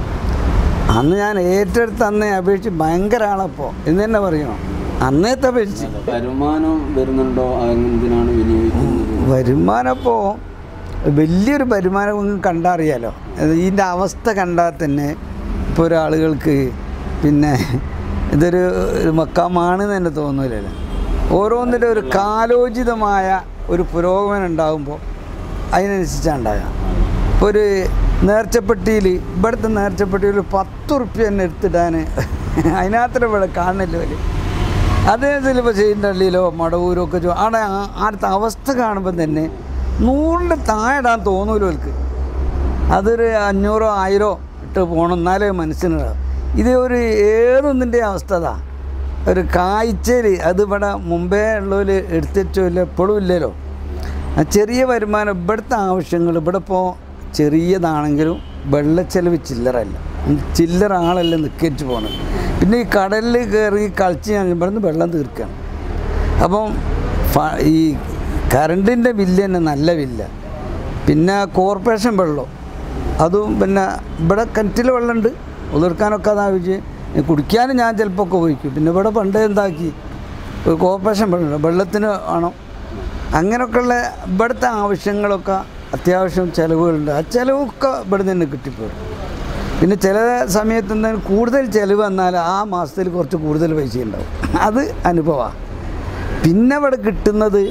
Speaker 2: അന്ന് ഞാൻ ഏറ്റെടുത്ത് അന്നേ അപേക്ഷിച്ച് ഭയങ്കര ആളപ്പോൾ എന്ന് തന്നെ പറയണം അന്നേത്തെ അപേക്ഷിച്ച്
Speaker 1: വരുമാനം വരുന്നുണ്ടോ എന്തിനാണ് വിനിയോഗിക്കുന്നത്
Speaker 2: വരുമാനപ്പോൾ വലിയൊരു വരുമാനം ഒന്നും കണ്ടറിയാലോ അത് ഇതിൻ്റെ അവസ്ഥ കണ്ടാൽ തന്നെ ഇപ്പോൾ ഒരാളുകൾക്ക് പിന്നെ ഇതൊരു ഒരു മക്കാമാണെന്ന് തന്നെ തോന്നൂലല്ലോ ഓരോന്നിൻ്റെ ഒരു കാലോചിതമായ ഒരു പുരോഗമനം ഉണ്ടാകുമ്പോൾ അതിനനുസരിച്ചാണ് ഉണ്ടാകുക ഇപ്പോൾ ഒരു നേർച്ചപ്പെട്ടിയിൽ ഇവിടുത്തെ നേർച്ചപ്പെട്ടിയിൽ ഒരു പത്ത് ഉറുപ്പ്യ തന്നെ എടുത്തിടാൻ അതിനകത്ത് ഇവിടെ കാണില്ല വലിയ അതേ ചിലപ്പോൾ ചെയ്യണ്ടള്ളിയിലോ മടവൂരോ ഒക്കെ ചോ- അവിടെ ആ- ആടുത്തെ അവസ്ഥ കാണുമ്പോൾ തന്നെ നൂറിൻ്റെ താഴെ ഇടാൻ തോന്നൂലോ അവർക്ക് അതൊരു അഞ്ഞൂറോ ആയിരോ ഇട്ട് പോകണം എന്നാലേ മനസ്സിനുണ്ടാവും ഇത് ഒരു ഏതൊന്നിൻ്റെ അവസ്ഥ അതാ ഒരു കായ്ച്ചൽ അത് ഇവിടെ മുമ്പേ ഉള്ളവർ എടുത്തിട്ടോ ഇല്ല എപ്പോഴും ഇല്ലല്ലോ ആ ചെറിയ വരുമാനം ഇവിടുത്തെ ആവശ്യങ്ങൾ ഇവിടെ ഇപ്പോൾ ചെറിയതാണെങ്കിലും വെള്ളച്ചെലവ് ചില്ലറല്ല ചില്ലറ ആളല്ല നിൽക്കിച്ച് പോകണം പിന്നെ ഈ കടലിൽ കയറി കളിച്ച് ഞാൻ ഇവിടുന്ന് വെള്ളം തീർക്കണം അപ്പം ഫ- ഈ കറണ്ടിൻ്റെ ബില്ല് തന്നെ നല്ല ബില്ല പിന്നെ കോർപ്പറേഷൻ വെള്ളം അതും പിന്നെ ഇവിടെ കിണറ്റിൽ വെള്ളമുണ്ട് ഉതിർക്കാനൊക്കെ അതാ ആവശ്യം കുടിക്കാനും ഞാൻ ചിലപ്പോൾ ഒക്കെ ഉപയോഗിക്കും പിന്നെ ഇവിടെ പണ്ടേ എന്താക്കി ഒരു കോർപ്പറേഷൻ വെള്ളം വെള്ളത്തിന് വേണം അങ്ങനെയൊക്കെയുള്ള ഇവിടുത്തെ ആവശ്യങ്ങളൊക്കെ അത്യാവശ്യം ചിലവുകളുണ്ട് ആ ചിലവൊക്കെ ഇവിടെ നിന്ന് കിട്ടിപ്പോരും പിന്നെ ചില സമയത്ത് എന്തെങ്കിലും കൂടുതൽ ചിലവ് വന്നാൽ ആ മാസത്തിൽ കുറച്ച് കൂടുതൽ പൈസ ഉണ്ടാവും അത് അനുഭവമാണ് പിന്നെ ഇവിടെ കിട്ടുന്നത്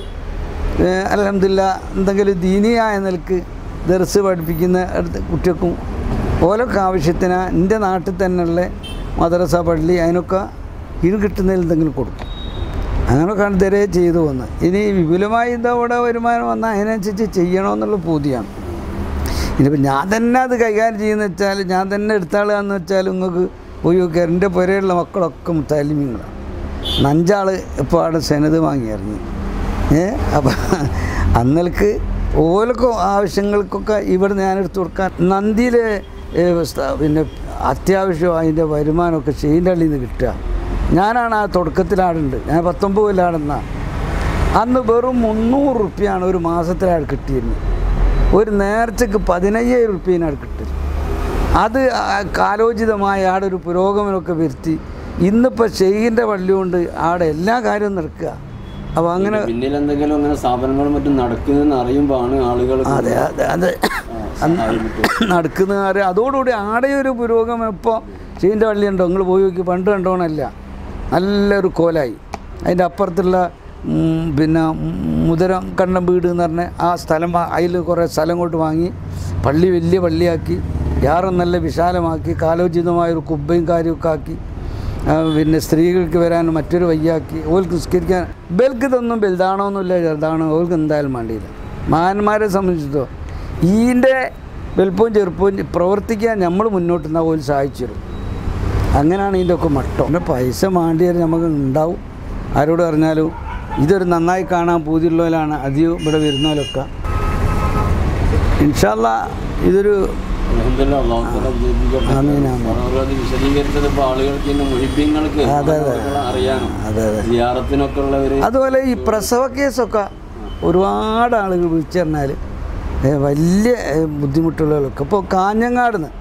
Speaker 2: അലഹമില്ല എന്തെങ്കിലും ദീനിയായ നിലക്ക് ദർസ് പഠിപ്പിക്കുന്ന അടുത്ത് കുട്ടികൾക്കും ഓലൊക്കെ ആവശ്യത്തിന് എൻ്റെ നാട്ടിൽ തന്നെയുള്ള മദ്രസ പള്ളി അതിനൊക്കെ ഇത് കിട്ടുന്നതിൽ എന്തെങ്കിലും കൊടുക്കും അങ്ങനെയൊക്കെയാണ് ഇതുവരെ ചെയ്തു വന്നത് ഇനി വിപുലമായി ഇതാ ഇവിടെ വരുമാനം വന്നാൽ അതിനനുസരിച്ച് ചെയ്യണമെന്നുള്ള പൂതിയാണ് ഇനിയിപ്പോൾ ഞാൻ തന്നെ അത് കൈകാര്യം ചെയ്യുന്ന വെച്ചാൽ ഞാൻ തന്നെ എടുത്താളാന്ന് വെച്ചാൽ നിങ്ങൾക്ക് പോയി നോക്കിയാൽ എൻ്റെ പുരയുള്ള മക്കളൊക്കെ മുത്താലിമ്യങ്ങളാണ് അഞ്ചാൾ ഇപ്പോൾ അവിടെ സെനത് വാങ്ങി ഇറങ്ങി ഏ അപ്പം അന്നൽക്ക് ഓലൊക്കെ ആവശ്യങ്ങൾക്കൊക്കെ ഇവിടെ ഞാൻ എടുത്തു കൊടുക്കാൻ നന്ദിയിലെ ഏ, സ്ഥ- പിന്നെ അത്യാവശ്യം അതിൻ്റെ വരുമാനമൊക്കെ ഷെയിൻ്റെ അള്ളിയിൽ നിന്ന് കിട്ടുക ഞാനാണ് ആ തുടക്കത്തിലാടുണ്ട് ഞാൻ പത്തൊമ്പത് കൊല്ലാടുന്ന അന്ന് വെറും മുന്നൂറ് റുപ്യാണ് ഒരു മാസത്തിലാണ് കിട്ടിയിരുന്നത് ഒരു നേർച്ചക്ക് പതിനയ്യായിരം റുപ്യനാണ് കിട്ടുന്നത് അത് ആ കാലോചിതമായ ആടെ ഒരു പുരോഗമനമൊക്കെ വരുത്തി ഇന്നിപ്പോൾ ഷെയ്ഖിൻ്റെ പള്ളി കൊണ്ട് ആടെ എല്ലാ കാര്യവും നടക്കുക അപ്പോൾ അങ്ങനെ
Speaker 1: പിന്നിൽ എന്തെങ്കിലും അങ്ങനെ സ്ഥാപനങ്ങളും മറ്റും നടക്കുന്നതെന്ന് അറിയുമ്പോഴാണ് ആളുകൾ
Speaker 2: അതെ അതെ അതെ നടക്കുന്ന കാര്യം അതോടുകൂടി ആടെ ഒരു പുരോഗമനം ഇപ്പോൾ ഷെയ്ഖിൻ്റെ പള്ളി ഉണ്ടോ നിങ്ങൾ പോയി നോക്കി പണ്ട് കണ്ടോണല്ല നല്ലൊരു കോലായി അതിൻ്റെ അപ്പുറത്തുള്ള ഉം, പിന്നെ മുതരം കണ്ടം വീട് എന്ന് പറഞ്ഞ ആ സ്ഥലം അതിൽ കുറേ സ്ഥലം കൊണ്ട് വാങ്ങി പള്ളി വലിയ പള്ളിയാക്കി യാറും നല്ല വിശാലമാക്കി കാലോചിതമായൊരു കുബ്ബയും കാര്യമൊക്കെ ആക്കി ആ, പിന്നെ സ്ത്രീകൾക്ക് വരാൻ മറ്റൊരു വയ്യാക്കി ഓൾക്ക് നിസ്കരിക്കാൻ ബൽക്ക് ഇതൊന്നും വലുതാണോന്നില്ല ചെറുതാണോ ഓൾക്ക് എന്തായാലും വേണ്ടിയില്ല മഹാന്മാരെ സംബന്ധിച്ചിട്ടോ ഈൻ്റെ വലുപ്പവും ചെറുപ്പവും പ്രവർത്തിക്കാൻ നമ്മൾ മുന്നോട്ട് നിന്നാൽ പോലും സഹായിച്ചു തരും അങ്ങനെയാണ് ഇതിൻ്റെ ഒക്കെ മട്ടം പിന്നെ പൈസ മാണ്ടിയാൽ നമുക്ക് ഉണ്ടാവും ആരോട് പറഞ്ഞാലും ഇതൊരു നന്നായി കാണാൻ പൂതിയുള്ളവരാണ് അധികം ഇവിടെ വരുന്നവരൊക്കെ ഇൻഷാല്ല ഇതൊരു
Speaker 1: അൽഹംദുലില്ലാ, അല്ലാഹു തആല വിജയിപ്പിക്കട്ടെ.
Speaker 2: ആമീൻ, ആമീൻ.
Speaker 1: പറഞ്ഞത് വിശദീകരിച്ചത് ഇപ്പോൾ ആളുകൾക്ക് ഇന്ന് മുഹിബ്യങ്ങൾക്ക്
Speaker 2: അതെ, അതെ.
Speaker 1: ആളുകളെ അറിയാനും
Speaker 2: അതെ അതെ
Speaker 1: സിയാറത്തിനൊക്കെ ഉള്ളവർ
Speaker 2: അതുപോലെ ഈ പ്രസവ കേസൊക്കെ ഒരുപാട് ആളുകൾ വിളിച്ചു പറഞ്ഞാൽ വലിയ ഏ, ബുദ്ധിമുട്ടുള്ളവർക്ക് ഇപ്പോൾ കാഞ്ഞങ്ങാട് നിന്ന്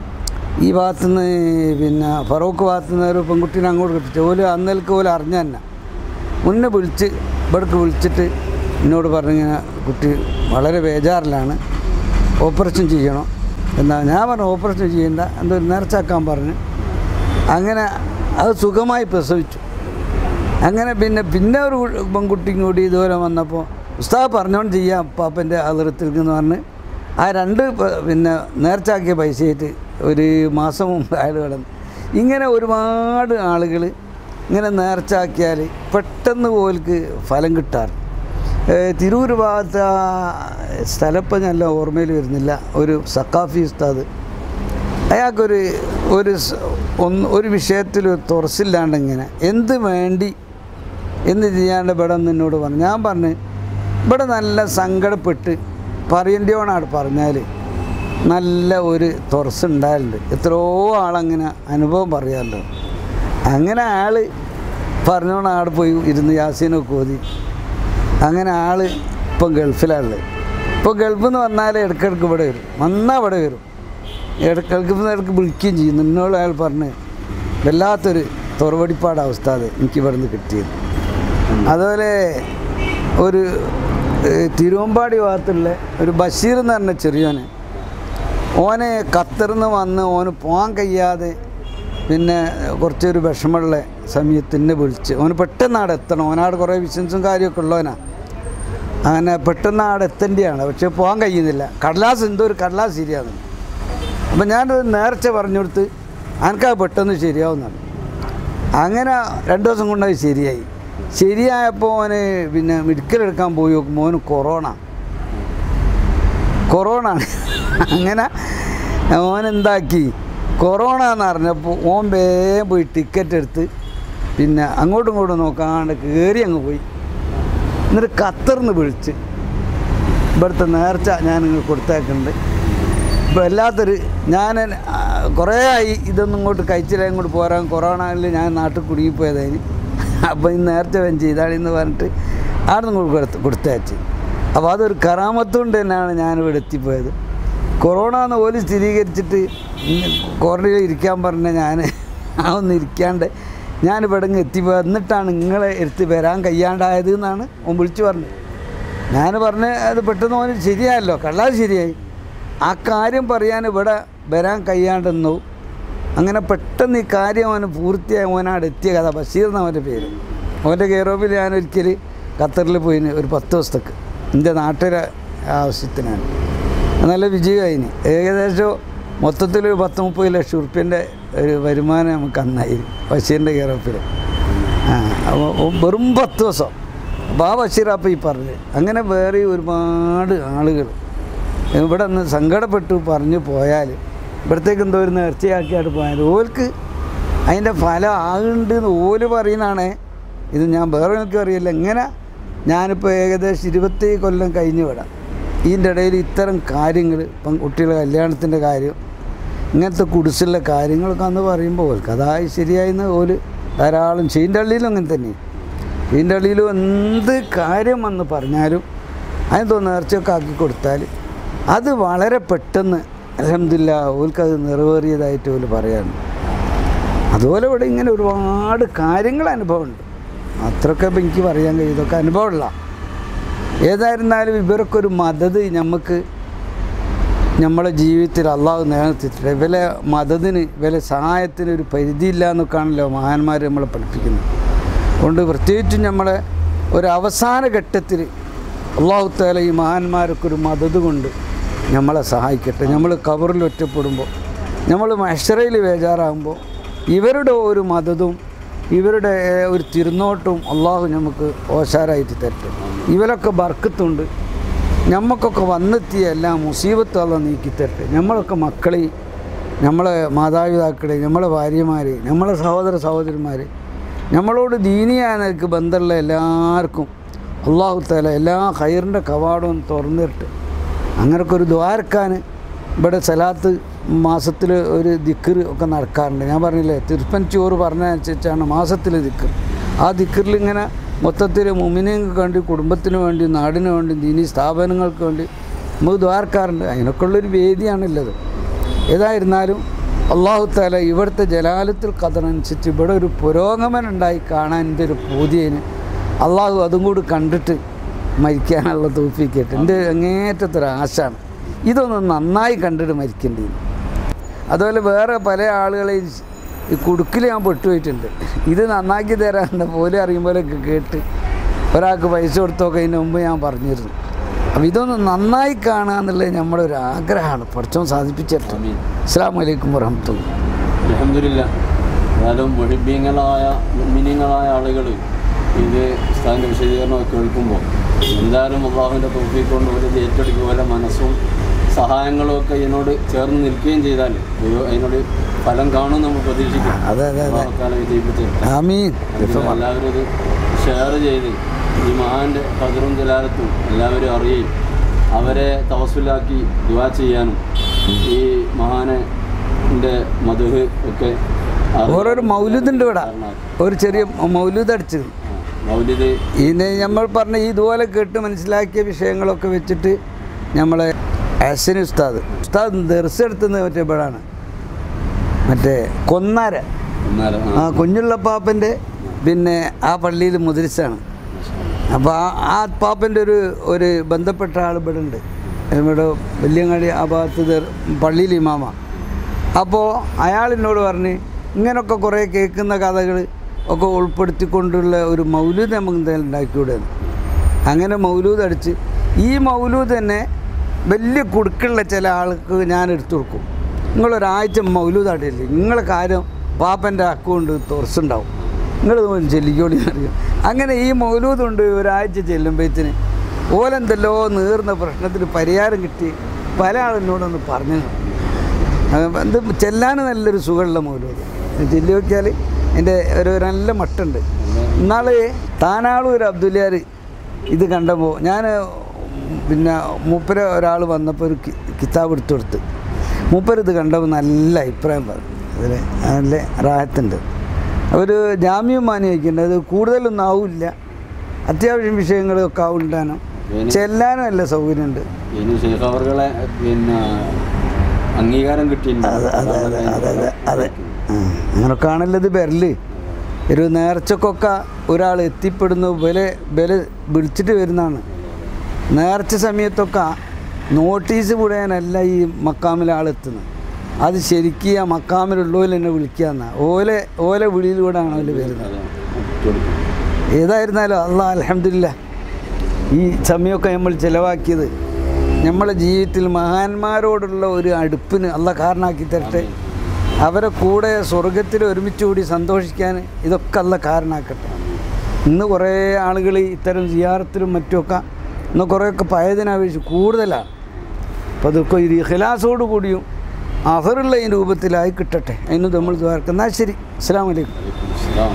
Speaker 2: ഈ ഭാഗത്തു നിന്ന് പിന്നെ ഫറൂഖ് ഭാഗത്തു നിന്ന് ഒരു പെൺകുട്ടീനെ അങ്ങോട്ട് കിട്ടിച്ചു ഓല് അന്നേൽക്ക് പോലെ അറിഞ്ഞ തന്നെ മുന്നേ വിളിച്ച് ഇവിടേക്ക് വിളിച്ചിട്ട് എന്നോട് പറഞ്ഞിങ്ങനെ കുട്ടി വളരെ ബേജാറിലാണ് ഓപ്പറേഷൻ ചെയ്യണം എന്നാ ഞാൻ പറഞ്ഞു ഓപ്പറേഷൻ ചെയ്യണ്ട എന്തോ നേർച്ചാക്കാൻ പറഞ്ഞു അങ്ങനെ അത് സുഖമായി പ്രസവിച്ചു അങ്ങനെ പിന്നെ പിന്നെ ഒരു കു- പെൺകുട്ടിയും കൂടി ഇതുപോലെ വന്നപ്പോൾ ഉസ്താദ് പറഞ്ഞോണ്ട് ചെയ്യാം പാപ്പൻ്റെ അതിർത്തിൽ എന്ന് പറഞ്ഞ് ആ രണ്ട് പ- പിന്നെ നേർച്ചാക്കിയ പൈസയായിട്ട് ഒരു മാസം മുമ്പ് അയാൾ കിടന്നു ഇങ്ങനെ ഒരുപാട് ആളുകൾ ഇങ്ങനെ നേർച്ചാക്കിയാൽ പെട്ടെന്ന് പോൽക്ക് ഫലം കിട്ടാറ് ഏഹ് തിരൂർ ഭാഗത്ത് ആ സ്ഥലപ്പം നല്ല ഓർമ്മയിൽ വരുന്നില്ല ഒരു സക്കാഫി ഉസ്താദ് അയാൾക്കൊരു ഒരു സ്- ഒന്ന് ഒരു വിഷയത്തിൽ ഒരു തുറസില്ലാണ്ട് ഇങ്ങനെ എന്ത് വേണ്ടി എന്ന് ചെയ്യാണ്ട് ഇവിടെ ഒന്ന് എന്നോട് പറഞ്ഞു ഞാൻ പറഞ്ഞു ഇവിടെ നല്ല സങ്കടപ്പെട്ട് പറയേണ്ടിയോണാണ് പറഞ്ഞാൽ നല്ല ഒരു തുറസുണ്ടായിട്ടുണ്ട് എത്രയോ ആളങ്ങനെ അനുഭവം പറയാമല്ലോ അങ്ങനെ ആൾ പറഞ്ഞോണ്ട് ആടെ പോയി ഇരുന്ന് യാസീനൊക്കെ ഓതി അങ്ങനെ ആൾ ഇപ്പം ഗൾഫിലാണുള്ളത് ഇപ്പോൾ ഗൾഫിൽ നിന്ന് വന്നാൽ ഇടയ്ക്കിടയ്ക്ക് ഇവിടെ വരും വന്നാൽ ഇവിടെ വരും ഇടയ്ക്കിടയ്ക്ക് ഇടയ്ക്ക് വിളിക്കുകയും ചെയ്യും നിന്നോട് അയാൾ പറഞ്ഞ് വല്ലാത്തൊരു തുറവടിപ്പാട് അവസ്ഥ അത് എനിക്ക് ഇവിടെ നിന്ന് കിട്ടിയത് അതുപോലെ ഒരു ഏഹ്, തിരുവമ്പാടി ഭാഗത്തുള്ള ഒരു ബഷീർ എന്ന് പറഞ്ഞ ചെറിയോനെ ഓനെ ഖത്തറിൽ നിന്ന് വന്ന് ഓന് പോകാൻ കഴിയാതെ പിന്നെ കുറച്ചൊരു വിഷമമുള്ള സമയത്ത് എന്നെ വിളിച്ച് ഓന് പെട്ടെന്ന് അവിടെ എത്തണം ഓനാട് കുറേ ബിസിനസ്സും കാര്യമൊക്കെ ഉള്ളവനാ അങ്ങനെ പെട്ടെന്ന് അവിടെ എത്തേണ്ടിയാണ് പക്ഷെ പോകാൻ കഴിയുന്നില്ല കടലാസ് എന്തോ ഒരു കടലാസ് ശരിയാണ് അപ്പം ഞാനൊരു നേർച്ച പറഞ്ഞു കൊടുത്ത് എനിക്കത് പെട്ടെന്ന് ശരിയാവുന്നതാണ് അങ്ങനെ രണ്ട് ദിവസം കൊണ്ട് അത് ശരിയായി ശരിയായപ്പോൾ ഓന് പിന്നെ മെഡിക്കൽ എടുക്കാൻ പോയി നോക്കുമ്പോൾ ഓന് കൊറോണ കൊറോണ ആണ് അങ്ങനെ ഓൻ എന്താക്കി കൊറോണ എന്ന് പറഞ്ഞപ്പോൾ ഓൻ വേഗം പോയി ടിക്കറ്റ് എടുത്ത് പിന്നെ അങ്ങോട്ടും ഇങ്ങോട്ടും നോക്കാണ്ട് കയറി അങ്ങ് പോയി എന്നിട്ട് ഖത്തറിന്ന് വിളിച്ച് ഇവിടുത്തെ നേർച്ച ഞാൻ നിങ്ങൾ കൊടുത്തേക്കുന്നുണ്ട് ഇപ്പോൾ വല്ലാത്തൊരു ഞാൻ ആ, കുറേ ആയി ഇതൊന്നും ഇങ്ങോട്ട് കഴിച്ചില്ല ഇങ്ങോട്ട് പോരാൻ കൊറോണയിൽ ഞാൻ നാട്ടിൽ കുടുങ്ങിപ്പോയതായി അപ്പോൾ ഈ നേർച്ച വെൻ ചെയ്താളിന്ന് പറഞ്ഞിട്ട് അവിടെ നിന്ന് കൊടുത്ത് കൊടുത്തയച്ച് അപ്പോൾ അതൊരു കറാമത്തുകൊണ്ട് തന്നെയാണ് ഞാനിവിടെ എത്തിപ്പോയത് കൊറോണ എന്ന് പോലും സ്ഥിരീകരിച്ചിട്ട് ക്വാറൻറ്റൈനിൽ ഇരിക്കാൻ പറഞ്ഞ ഞാൻ ആ ഒന്നും ഇരിക്കാണ്ട് ഞാനിവിടെ ഇങ്ങ് എത്തിപ്പോയത് എന്നിട്ടാണ് നിങ്ങളെ എടുത്ത് വരാൻ കഴിയാണ്ടായത് എന്നാണ് ഓൻ വിളിച്ചു പറഞ്ഞത് ഞാൻ പറഞ്ഞ് അത് പെട്ടെന്ന് ഓന് ശരിയായല്ലോ കള്ളാത് ശരിയായി ആ കാര്യം പറയാൻ ഇവിടെ വരാൻ കഴിയാണ്ടെന്നു അങ്ങനെ പെട്ടെന്ന് ഈ കാര്യം അവന് പൂർത്തിയായി ഓനാട് എത്തിയ കഥ ബഷീർ എന്ന അവൻ്റെ പേര് അവൻ്റെ കെയറോപ്പിൽ ഞാൻ ഒരിക്കൽ ഖത്തറിൽ പോയിന് ഒരു പത്ത് ദിവസത്തേക്ക് എൻ്റെ നാട്ടിലെ ആവശ്യത്തിനാണ് നല്ല വിജയമായിന് ഏകദേശം മൊത്തത്തിൽ ഒരു പത്ത് മുപ്പത് ലക്ഷം ഉറുപ്പ്യൻ്റെ ഒരു വരുമാനം നമുക്ക് അന്നായി ബഷീറിൻ്റെ കെയറോപ്പിൽ ആ അപ്പോൾ വെറും പത്ത് ദിവസം അപ്പോൾ ആ ബഷീറാപ്പ ഈ പറഞ്ഞത് അങ്ങനെ വേറെ ഒരുപാട് ആളുകൾ ഇവിടെ നിന്ന് സങ്കടപ്പെട്ടു പറഞ്ഞു പോയാൽ ഇവിടത്തേക്ക് എന്തോ ഒരു നേർച്ചയാക്കിയായിട്ട് പോയാൽ ഓൽക്ക് അതിൻ്റെ ഫലം ആകുന്നുണ്ട് എന്ന് ഓല് പറയുന്നതാണേ ഇത് ഞാൻ വേറെ എനിക്ക് അറിയില്ല എങ്ങനെ ഞാനിപ്പോൾ ഏകദേശം ഇരുപത്തി കൊല്ലം കഴിഞ്ഞു വിടാം ഇതിൻ്റെ ഇടയിൽ ഇത്തരം കാര്യങ്ങൾ ഇപ്പം കുട്ടികളുടെ കല്യാണത്തിൻ്റെ കാര്യം ഇങ്ങനത്തെ കുടിസുള്ള കാര്യങ്ങളൊക്കെ അന്ന് പറയുമ്പോൾ ഓൽക്ക് അതായി ശരിയായിന്ന് ഓല് ധാരാളം ചീന്തള്ളിയിലും അങ്ങനെ തന്നെ ചീന്തള്ളിയിലും എന്ത് കാര്യം വന്ന് പറഞ്ഞാലും അതിന് നേർച്ചയൊക്കെ ആക്കി കൊടുത്താൽ അത് വളരെ പെട്ടെന്ന് അലഹമില്ല ഓൽക്കത് നിറവേറിയതായിട്ട് ഓല് പറയാറുണ്ട് അതുപോലെ ഇവിടെ ഇങ്ങനെ ഒരുപാട് കാര്യങ്ങൾ അനുഭവമുണ്ട് അത്രയൊക്കെ ഇപ്പം എനിക്ക് പറയാൻ കഴിയും ഇതൊക്കെ അനുഭവമുള്ള ഏതായിരുന്നാലും ഇവരൊക്കെ ഒരു മദത് നമുക്ക് നമ്മളെ ജീവിതത്തിൽ അള്ളാഹു നിലനിർത്തിയിട്ടുണ്ട് ഇവലെ മദതിന് ഇവലെ സഹായത്തിന് ഒരു പരിധിയില്ല എന്നൊക്കെയാണല്ലോ മഹാന്മാർ നമ്മളെ പഠിപ്പിക്കുന്നത് അതുകൊണ്ട് പ്രത്യേകിച്ചും നമ്മളെ ഒരു അവസാന ഘട്ടത്തിൽ അള്ളാഹു താല ഈ മഹാന്മാരൊക്കെ ഒരു മദത് കൊണ്ട് നമ്മളെ സഹായിക്കട്ടെ നമ്മൾ കവറിൽ ഒറ്റപ്പെടുമ്പോൾ നമ്മൾ മഷറയിൽ ബേജാറാകുമ്പോൾ ഇവരുടെ ഒരു മദതും ഇവരുടെ ഒരു തിരുനോട്ടവും അള്ളാഹു നമുക്ക് ഓശാരായിട്ട് തരട്ടെ ഇവരൊക്കെ ബർക്കത്തുണ്ട് നമുക്കൊക്കെ വന്നെത്തിയ എല്ലാ മുസീബത്തും അല്ല നീക്കിത്തരട്ടെ നമ്മളൊക്കെ മക്കളെ നമ്മളെ മാതാപിതാക്കളെ നമ്മളെ ഭാര്യമാർ നമ്മളെ സഹോദര സഹോദരന്മാർ നമ്മളോട് ദീനിയാനക്ക് ബന്ധമുള്ള എല്ലാവർക്കും അള്ളാഹു താല എല്ലാ ഹൈറിൻ്റെ കവാടവും തുറന്നിട്ട് അങ്ങനൊക്കെ ഒരു ദ്വാരക്കാൻ ഇവിടെ സലാത്ത് മാസത്തിൽ ഒരു ദിക്കർ ഒക്കെ നടക്കാറുണ്ട് ഞാൻ പറഞ്ഞില്ലേ തിരുപ്പൻ ചോറ് പറഞ്ഞതനുസരിച്ചാണ് മാസത്തിൽ ദിക്കർ ആ ദിക്കറിൽ ഇങ്ങനെ മൊത്തത്തിൽ മുമിനങ്ങൾക്ക് വേണ്ടി കുടുംബത്തിന് വേണ്ടി നാടിന് വേണ്ടി ദീനി സ്ഥാപനങ്ങൾക്ക് വേണ്ടി നമുക്ക് ദ്വാരക്കാറുണ്ട് അതിനൊക്കെയുള്ളൊരു വേദിയാണുള്ളത് ഏതായിരുന്നാലും അള്ളാഹു താല ഇവിടുത്തെ ജലാലത്തിൽ കഥനനുസരിച്ച് ഇവിടെ ഒരു പുരോഗമനം ഉണ്ടായി കാണാൻ എൻ്റെ ഒരു പൂതിയന് അള്ളാഹു അതും കൂടി കണ്ടിട്ട് മരിക്കാനുള്ള തോപ്പിക്കട്ടെ എൻ്റെ അങ്ങേറ്റത്തൊരു ആശാണ് ഇതൊന്ന് നന്നായി കണ്ടിട്ട് മരിക്കേണ്ടി അതുപോലെ വേറെ പല ആളുകളെ ഈ കുടുക്കിൽ ഞാൻ പെട്ടുപോയിട്ടുണ്ട് ഇത് നന്നാക്കി തരാറുണ്ട് പോലും അറിയുമ്പോഴൊക്കെ കേട്ട് ഒരാൾക്ക് പൈസ കൊടുത്തൊക്കെ അതിന് മുമ്പ് ഞാൻ പറഞ്ഞിരുന്നു അപ്പം ഇതൊന്ന് നന്നായി കാണുക എന്നുള്ളത് നമ്മുടെ ഒരു ആഗ്രഹമാണ് പഠിച്ചോൻ സാധിപ്പിച്ചിട്ട്
Speaker 1: ആമീൻ
Speaker 2: അസ്സാം വലൈക്കും വറഹമത്തുള്ള
Speaker 1: അലഹമില്ല എന്നാലും മുഹിബീങ്ങളായ മിനിങ്ങളായ ആളുകൾ ഇത് ഉസ്താദിൻ്റെ വിശദീകരണമൊക്കെ കേൾക്കുമ്പോൾ എന്തായാലും അള്ളാഹുവിൻ്റെ തോഫീക്ക് കൊണ്ട് ഒരു ഏറ്റെടുക്കുക പോലെ മനസ്സും സഹായങ്ങളും ഒക്കെ ഇതിനോട് ചേർന്ന് നിൽക്കുകയും ചെയ്താൽ ദൈവം അതിനോട് ഫലം കാണും നമുക്ക് പ്രതീക്ഷിക്കാം
Speaker 2: അതെ അതെ അതെ
Speaker 1: അള്ളാഹുക്കാലം വിജയിപ്പിച്ച്
Speaker 2: ആമീൻ
Speaker 1: അതുകൊണ്ട് എല്ലാവരും ഇത് ഷെയർ ചെയ്ത് ഈ മഹാൻ്റെ കതിറും ജലാലത്തും എല്ലാവരും അറിയുകയും അവരെ തവസ്സിലാക്കി ദുവാ ചെയ്യാനും ഈ മഹാനെ മധുഹ് ഒക്കെ അറിയാൻ
Speaker 2: ഓരോരോ മൗലൂദുണ്ട് ഇവിടെ ഒരു ചെറിയ മൗലൂദ് അടിച്ചത്
Speaker 1: ആ, മൗലിദ്
Speaker 2: ഇതിനെ നമ്മൾ പറഞ്ഞ ഈ ഇതുപോലെ കേട്ട് മനസ്സിലാക്കിയ വിഷയങ്ങളൊക്കെ വെച്ചിട്ട് നമ്മളെ അശ്വിനി ഉസ്താദ് ഉസ്താദ് ദർശെടുത്തുന്നത് മറ്റേ ഇവിടാണ് മറ്റേ കൊന്നാര
Speaker 1: എന്നാലും
Speaker 2: ആ കുഞ്ഞുള്ളപ്പാപ്പൻ്റെ പിന്നെ ആ പള്ളിയിൽ മുതിരിച്ചാണ് അപ്പോൾ ആ ആ പാപ്പൻ്റെ ഒരു ഒരു ബന്ധപ്പെട്ട ആൾ ഇവിടെ ഉണ്ട് ഇവിടെ വല്യങ്ങാടി ആ ഭാഗത്ത് ദർ- പള്ളിയിൽ ഇമാമ അപ്പോൾ അയാൾ എന്നോട് പറഞ്ഞ് ഇങ്ങനൊക്കെ കുറേ കേൾക്കുന്ന കഥകൾ ഒക്കെ ഉൾപ്പെടുത്തിക്കൊണ്ടുള്ള ഒരു മൗലൂദ് നമുക്ക് എന്തായാലും ഉണ്ടാക്കിക്കൂടെ എന്ന്. അങ്ങനെ മൗലൂദ് അടിച്ച് ഈ മൗലൂദ് തന്നെ വലിയ കുടുക്കുള്ള ചില ആൾക്ക് ഞാൻ എടുത്തു കൊടുക്കും നിങ്ങളൊരാഴ്ച മൗലൂദ് അടിയില്ലേ നിങ്ങളെ കാര്യം പാപ്പൻ്റെ അക്കൗണ്ട് തുറച്ചുണ്ടാവും നിങ്ങൾ ചെല്ലിക്കോളി അറിയും അങ്ങനെ ഈ മൗലൂദുണ്ട് ഒരാഴ്ച ചെല്ലുമ്പോഴത്തേന് ഓലെന്തല്ലോ നീർന്ന പ്രശ്നത്തിന് പരിഹാരം കിട്ടി പല ആളെന്നോടൊന്ന് പറഞ്ഞു അത് എന്ത് ചെല്ലാൻ നല്ലൊരു സുഖമുള്ള മൗലൂദ് ചെല്ലി നോക്കിയാൽ എൻ്റെ ഒരു നല്ല മട്ടുണ്ട് ഇന്നാൾ താനാളൂർ അബ്ദുലിയാർ ഇത് കണ്ടപ്പോൾ ഞാൻ പിന്നെ മൂപ്പര ഒരാൾ വന്നപ്പോൾ ഒരു കി- കിതാബ് എടുത്തു കൊടുത്ത് മൂപ്പര് ഇത് കണ്ടപ്പോൾ നല്ല അഭിപ്രായം പറഞ്ഞു അതിൽ നല്ല റാഹത്തുണ്ട് ഒരു ജാമ്യം മാനി വയ്ക്കുന്നുണ്ട് അത് കൂടുതലൊന്നും ആവില്ല അത്യാവശ്യം വിഷയങ്ങളൊക്കെ ആവുണ്ടാനും ചെല്ലാനും നല്ല സൗകര്യമുണ്ട്
Speaker 1: ഇനി ശേഖ അവർകളെ പിന്നെ അംഗീകാരം കിട്ടിയിട്ടുണ്ട്
Speaker 2: അതെ അതെ അതെ അതെ അതെ അതെ ആ, അങ്ങനൊക്കെ ആണല്ലോ ഇത് വരല് ഒരു നേർച്ചക്കൊക്കെ ഒരാൾ എത്തിപ്പെടുന്ന വില വില വിളിച്ചിട്ട് വരുന്നതാണ് നേർച്ച സമയത്തൊക്കെ നോട്ടീസ് വിടാനല്ല ഈ മക്കാമിൽ ആളെത്തുന്നത് അത് ശരിക്കും ആ മക്കാമിലുള്ളവർ എന്നെ വിളിക്കുക എന്നാ ഓലെ ഓലെ വിളിയിലൂടെയാണ് അവർ വരുന്നത്
Speaker 1: അതെ കൊടുക്കും.
Speaker 2: ഏതായിരുന്നാലും അള്ളാ അലഹമില്ല ഈ സമയമൊക്കെ നമ്മൾ ചിലവാക്കിയത് നമ്മളെ ജീവിതത്തിൽ മഹാന്മാരോടുള്ള ഒരു അടുപ്പിന് അള്ള കാരണമാക്കി തരട്ടെ അവരെ കൂടെ സ്വർഗത്തിൽ ഒരുമിച്ച് കൂടി സന്തോഷിക്കാൻ ഇതൊക്കെ അല്ല കാരണമാക്കട്ടെ ഇന്ന് കുറേ ആളുകൾ ഇത്തരം സിയാറത്തിലും മറ്റുമൊക്കെ ഇന്ന് കുറേയൊക്കെ പയതിനപേക്ഷിച്ച് കൂടുതലാണ് അപ്പോൾ അതൊക്കെ ഒരു ഇഖലാസോട് കൂടിയും അഫറുള്ള ഈ രൂപത്തിലായി കിട്ടട്ടെ അതിന് നമ്മൾ ദ്വാർക്കുന്ന ശരി അസ്സാം വലൈക്കും
Speaker 1: വലൈക്കും അസ്സലാം.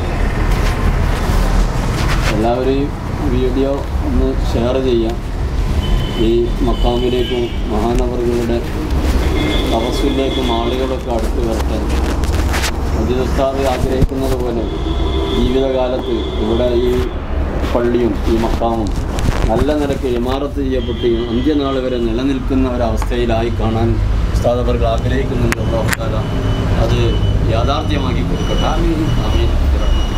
Speaker 1: എല്ലാവരും ഈ വീഡിയോ ഒന്ന് ഷെയർ ചെയ്യാം ഈ മക്കാമിലേക്കും മഹാനവറുകളുടെ തപസ്സിലേക്കും ആളുകളൊക്കെ അടുത്ത് വരട്ടെ മജീദ് ഉസ്താദ് ആഗ്രഹിക്കുന്നത് പോലെ ജീവിതകാലത്ത് ഇവിടെ ഈ പള്ളിയും ഈ മക്കാമും നല്ല നിലയ്ക്ക് ഇമാറത്ത് ചെയ്യപ്പെട്ട് അന്ത്യനാൾ വരെ നിലനിൽക്കുന്ന ഒരവസ്ഥയിലായി കാണാൻ ഉസ്താദ് അവർക്ക് ആഗ്രഹിക്കുന്നുണ്ട് അള്ളാഹു താല അത് യാഥാർത്ഥ്യമാക്കി കൊടുക്കട്ടെ ആമീൻ ആമീൻ